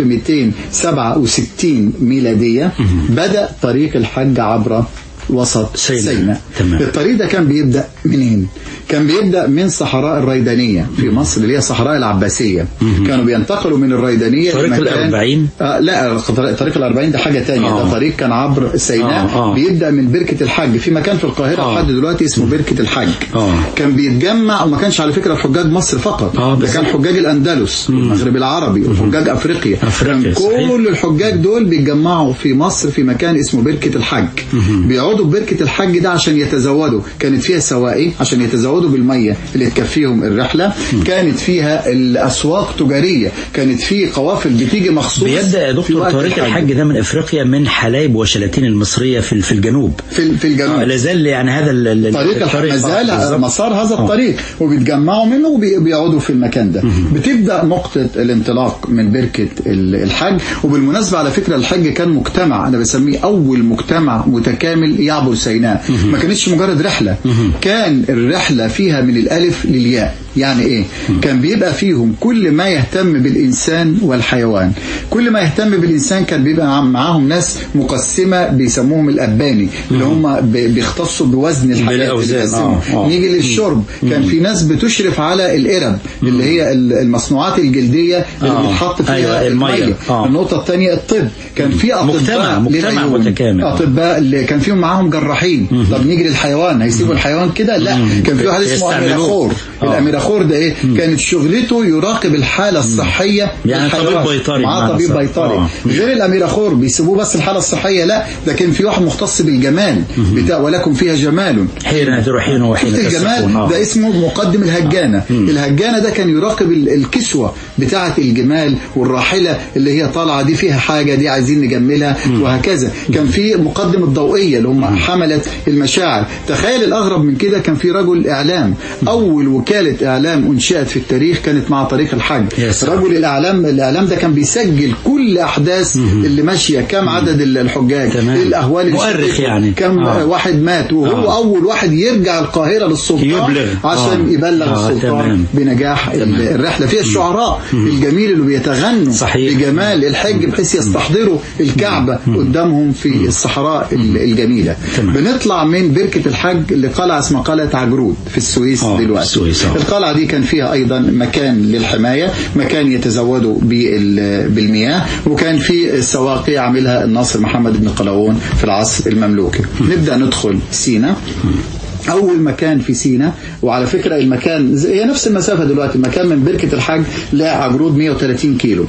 1267 ميلادية بدأ طريق الحج عبر وسط سيناء. سيناء تمام. الطريق ده كان بيبدأ منين؟ كان بيبدأ من صحراء الريدانية في مصر اللي هي صحراء العباسية كانوا بينتقلوا من الريدانية طريق لمكان- الأربعين؟ آه لا طريق طريق الأربعين ده حاجة تانية آه. ده طريق كان عبر سيناء آه، آه. بيبدأ من بركة الحج في مكان في القاهرة آه. لحد دلوقتي اسمه بركة الحج آه. كان بيتجمع وما كانش على فكرة حجاج مصر فقط آه، ده بالظبط. كان حجاج الأندلس المغرب العربي وحجاج أفريقيا أفريقيا، كان صحيح. كل الحجاج دول بيتجمعوا في مصر في مكان اسمه بركة الحج بيقعدوا ببركة الحج ده عشان يتزودوا كانت فيها سواقي عشان يتزودوا بالمية اللي تكفيهم الرحلة كانت فيها الأسواق تجارية كانت في قوافل بتيجي مخصوص بيبدأ يا في دكتور وقت طريق الحج ده من افريقيا من حلايب وشلاتين المصرية في في الجنوب في في آه، الجنوب لا زال يعني هذا ال- ال- طريق الحج ما زال بالظبط. مسار هذا آه. الطريق وبيتجمعوا منه وبيقعدوا في المكان ده بتبدا نقطه الانطلاق من بركه ال- الحج وبالمناسبه على فكره الحج كان مجتمع انا بسميه اول مجتمع متكامل يعبر سيناء ما كانتش مجرد رحله كان الرحله فيها من الالف للياء يعني ايه كان بيبقى فيهم كل ما يهتم بالانسان والحيوان كل ما يهتم بالانسان كان بيبقى معاهم ناس مقسمه بيسموهم الاباني اللي هم ب- بيختصوا بوزن الحاجات اللي بالأوزان، بيقسموا. آه، آه. نيجي للشرب كان في ناس بتشرف على القرب اللي هي ال- المصنوعات الجلديه اللي آه. بيتحط فيها أيوة، المية. آه. النقطه الثانيه الطب كان في اطباء مجتمع- مجتمع للعيون. متكامل. اطباء اللي كان فيهم معاهم جراحين طب نيجي للحيوان هيسيبوا الحيوان كده لا كان في واحد اسمه يستعملوه. اميراخور آه. الاميراخور ده ايه كانت شغلته يراقب الحاله الصحيه يعني للحيوان. طبيب بيطري معاه بمعنى طبيب صح. بيطري آه. غير الاميراخور بيسيبوه بس الحاله الصحيه لا ده كان في واحد مختص بالجمال بتاع ولكم فيها جمال حين تروحين وحين شفت تسرحون الجمال آه. ده اسمه مقدم الهجانة الهجانة ده كان يراقب ال- الكسوة بتاعة الجمال والراحلة اللي هي طالعة دي فيها حاجة دي عايزين نجملها وهكذا كان في مقدم الضوئية اللي هم حملة المشاعر تخيل الأغرب من كده كان في رجل إعلام أول وكالة إعلام أنشئت في التاريخ كانت مع طريق الحج يا سلام. رجل الإعلام الإعلام ده كان بيسجل كل أحداث اللي ماشية كم عدد ال- الحجاج تمام. إيه الأهوال اللي مؤرخ شافتها، يعني. كم آه. واحد مات وهو آه. أول واحد يرجع القاهرة للسلطان يبلغ. عشان آه. يبلغ آه، السلطان تمام. بنجاح ال- تمام. الرحلة فيها الشعراء الجميل اللي بيتغنوا صحيح. بجمال الحج بحيث يستحضروا الكعبة قدامهم في الصحراء ال- الجميلة تمام. بنطلع من بركة الحج لقلعة اسمها قلعة عجرود في السويس آه، دلوقتي السويس، آه. القلعة القلعة دي كان فيها أيضا مكان للحماية مكان يتزودوا بال- بالمياه وكان في السواقي عاملها الناصر محمد بن قلاوون في العصر المملوكي نبدأ ندخل سينا أول مكان في سينا وعلى فكرة المكان زي- هي نفس المسافة دلوقتي المكان من بركة الحج لعجرود 130 كيلو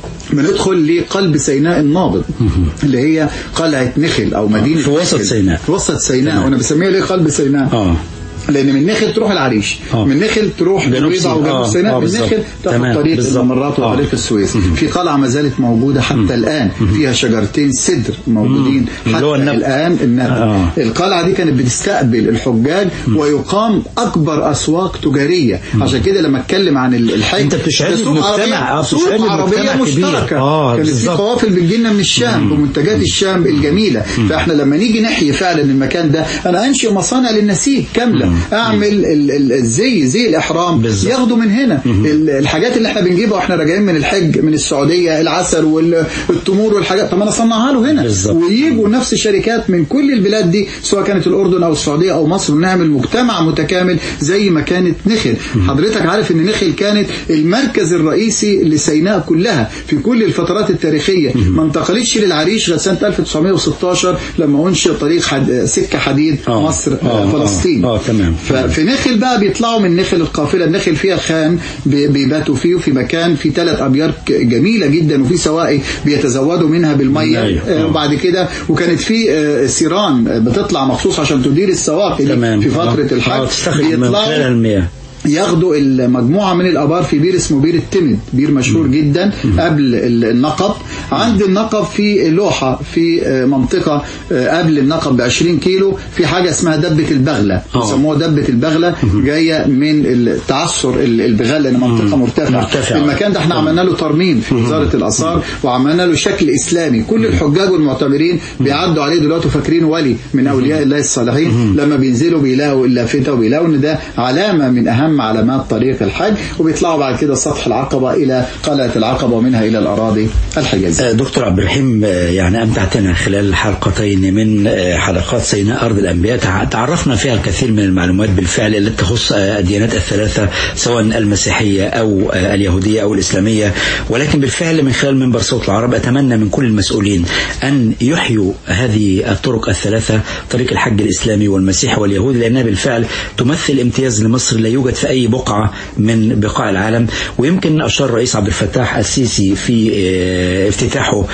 بندخل لقلب سيناء النابض اللي هي قلعة نخل أو مدينة في وسط نخل. سيناء. في وسط سيناء وأنا بسميها ليه قلب سيناء اه لان من نخل تروح العريش آه. من نخل تروح جنوب جنوب سيناء. وجنوب آه، سيناء آه، من بالظبط. نخل تاخد تمام، طريق بالظبط. الممرات آه. وطريق السويس في قلعه ما زالت موجوده حتى الان فيها شجرتين سدر موجودين اللي حتى هو النبل. الان النبل آه. القلعه دي كانت بتستقبل الحجاج ويقام اكبر اسواق تجاريه عشان كده لما اتكلم عن ال- الحج أنت بتشعرني ده سوق بمجتمع، عربية- آه، سوق بتشعرني عربيه بمجتمع كبير. مشتركه آه، كانت في بالظبط. قوافل بتجينا من الشام بمنتجات الشام الجميله فاحنا لما نيجي نحيي فعلا المكان ده انا انشئ مصانع للنسيج كامله اعمل ال- ال- الزي زي الاحرام بالظبط. ياخدوا من هنا ال- الحاجات اللي احنا بنجيبها واحنا راجعين من الحج من السعوديه العسل والتمور والحاجات طب انا اصنعها له هنا بالظبط. ويجوا نفس شركات من كل البلاد دي سواء كانت الاردن او السعوديه او مصر ونعمل مجتمع متكامل زي ما كانت نخل حضرتك عارف ان نخل كانت المركز الرئيسي لسيناء كلها في كل الفترات التاريخيه ما انتقلتش للعريش غير سنه 1916 لما انشئ طريق حد... سكه حديد آه. مصر آه، آه. فلسطين آه، تمام. ففي نخل بقى بيطلعوا من نخل القافله النخل فيها خان بي- بيباتوا فيه وفي مكان في ثلاث ابيار ك- جميله جدا وفي سواقي بيتزودوا منها بالميه أيوة. آه، آه. وبعد كده وكانت في آه، سيران آه، بتطلع مخصوص عشان تدير السواقي دي تمام في فتره آه. الحج آه، تستخرج من بيطلعوا خلال المياه ياخدوا المجموعة من الآبار في بير اسمه بير التمد بير مشهور جدا قبل ال- النقب عند النقب في لوحة في آه، منطقة آه، قبل النقب ب 20 كيلو في حاجة اسمها دبة البغلة آه. يسموها دبة البغلة جاية من التعثر ال- البغال لأن منطقة مرتفعة مرتفعة. المكان ده احنا عملنا له ترميم في وزارة الآثار وعملنا له شكل إسلامي كل الحجاج والمعتمرين بيعدوا عليه دلوقتي فاكرين ولي من أولياء الله الصالحين لما بينزلوا بيلاقوا اللافتة وبيلاقوا إن ده علامة من أهم علامات طريق الحج وبيطلعوا بعد كده سطح العقبة إلى قلعة العقبة ومنها إلى الأراضي الحجازية آه، دكتور عبد الرحيم آه، يعني أمتعتنا خلال حلقتين من آه، حلقات سيناء أرض الأنبياء تع- تعرفنا فيها الكثير من المعلومات بالفعل التي تخص آه، الديانات الثلاثة سواء المسيحية أو آه، اليهودية أو الإسلامية ولكن بالفعل من خلال منبر صوت العرب أتمنى من كل المسؤولين أن يحيوا هذه الطرق الثلاثة طريق الحج الإسلامي والمسيحي واليهودي لأنها بالفعل تمثل امتياز لمصر لا يوجد في أي بقعة من بقاع العالم ويمكن أشار الرئيس عبد الفتاح السيسي في آه، افتتاحه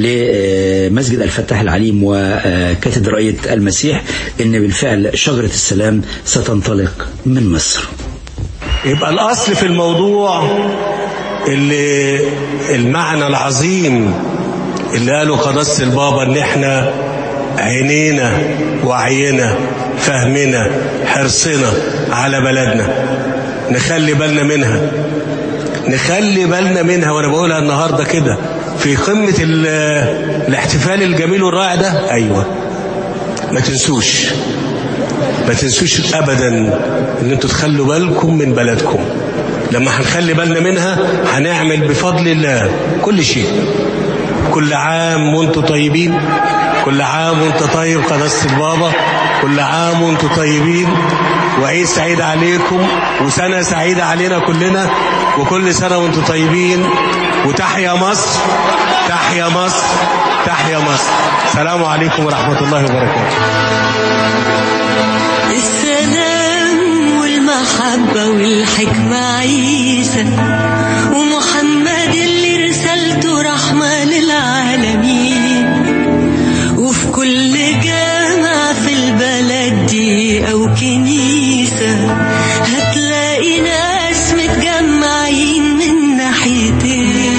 لمسجد الفتاح العليم وكاتدرائية المسيح أن بالفعل شجرة السلام ستنطلق من مصر يبقى الأصل في الموضوع اللي المعنى العظيم اللي قاله قداسة البابا ان احنا عينينا وعينا فهمنا حرصنا على بلدنا نخلي بالنا منها نخلي بالنا منها وانا بقولها النهارده كده في قمة ال- الاحتفال الجميل والرائع ده ايوه ما تنسوش ما تنسوش ابدا ان انتوا تخلوا بالكم من بلدكم لما هنخلي بالنا منها هنعمل بفضل الله كل شيء كل عام وانتوا طيبين كل عام وانت طيب قداسة البابا كل عام وانتوا طيبين وعيد سعيد عليكم وسنة سعيدة علينا كلنا وكل سنة وانتوا طيبين وتحيا مصر تحيا مصر تحيا مصر السلام عليكم ورحمة الله وبركاته السلام والمحبة والحكمة عيسى ومحمد اللي رسالته رحمة للعالمين وفي كل جامع في البلد دي أو كنيسة هتلاقي ناس متجمعين من ناحيتين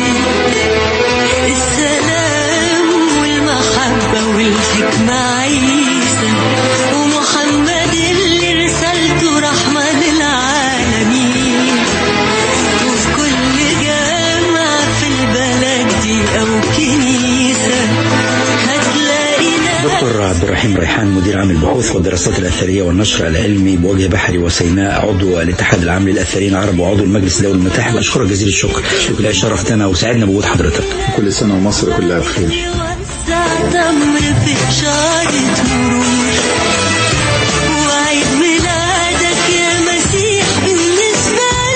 السلام والمحبة والحكمة عيسى ومحمد اللي رسالته رحمة للعالمين وفي كل جامع في البلد دي أو كنيسة هتلاقي ناس دكتور عبد الرحيم ريحان مدير عام البحوث والدراسات الأثرية والنشر العلمي بوجه بحري وسيناء عضو الاتحاد العام للأثرين العرب وعضو المجلس الدولي المتحد أشكرك جزيل الشكر لا شرفتنا وسعدنا بوجود حضرتك كل سنة ومصر كلها بخير يوزع تمر في إشارة مرور وعيد ميلادك يا مسيح بالنسبة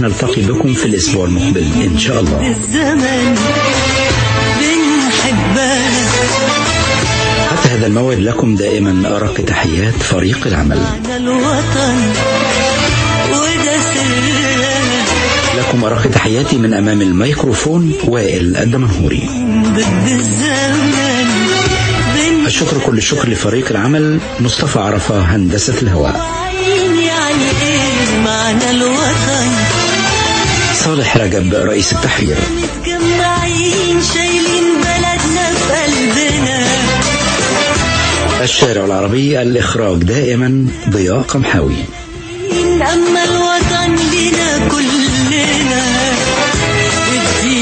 ونلتقي بكم في الأسبوع المقبل إن شاء الله الزمن بنحبها حتى هذا الموعد لكم دائما أرق تحيات فريق العمل على الوطن وده سرها لكم أرق تحياتي من أمام الميكروفون وائل الدمنهوري ضد الزمن بن الشكر كل الشكر لفريق العمل مصطفى عرفة هندسة الهواء عين يعني ايه معنى الوطن صالح رجب رئيس التحرير متجمعين شايلين بلدنا في قلبنا الشارع العربي الإخراج دائما ضياء قمحاوي أما الوطن لنا كلنا الدين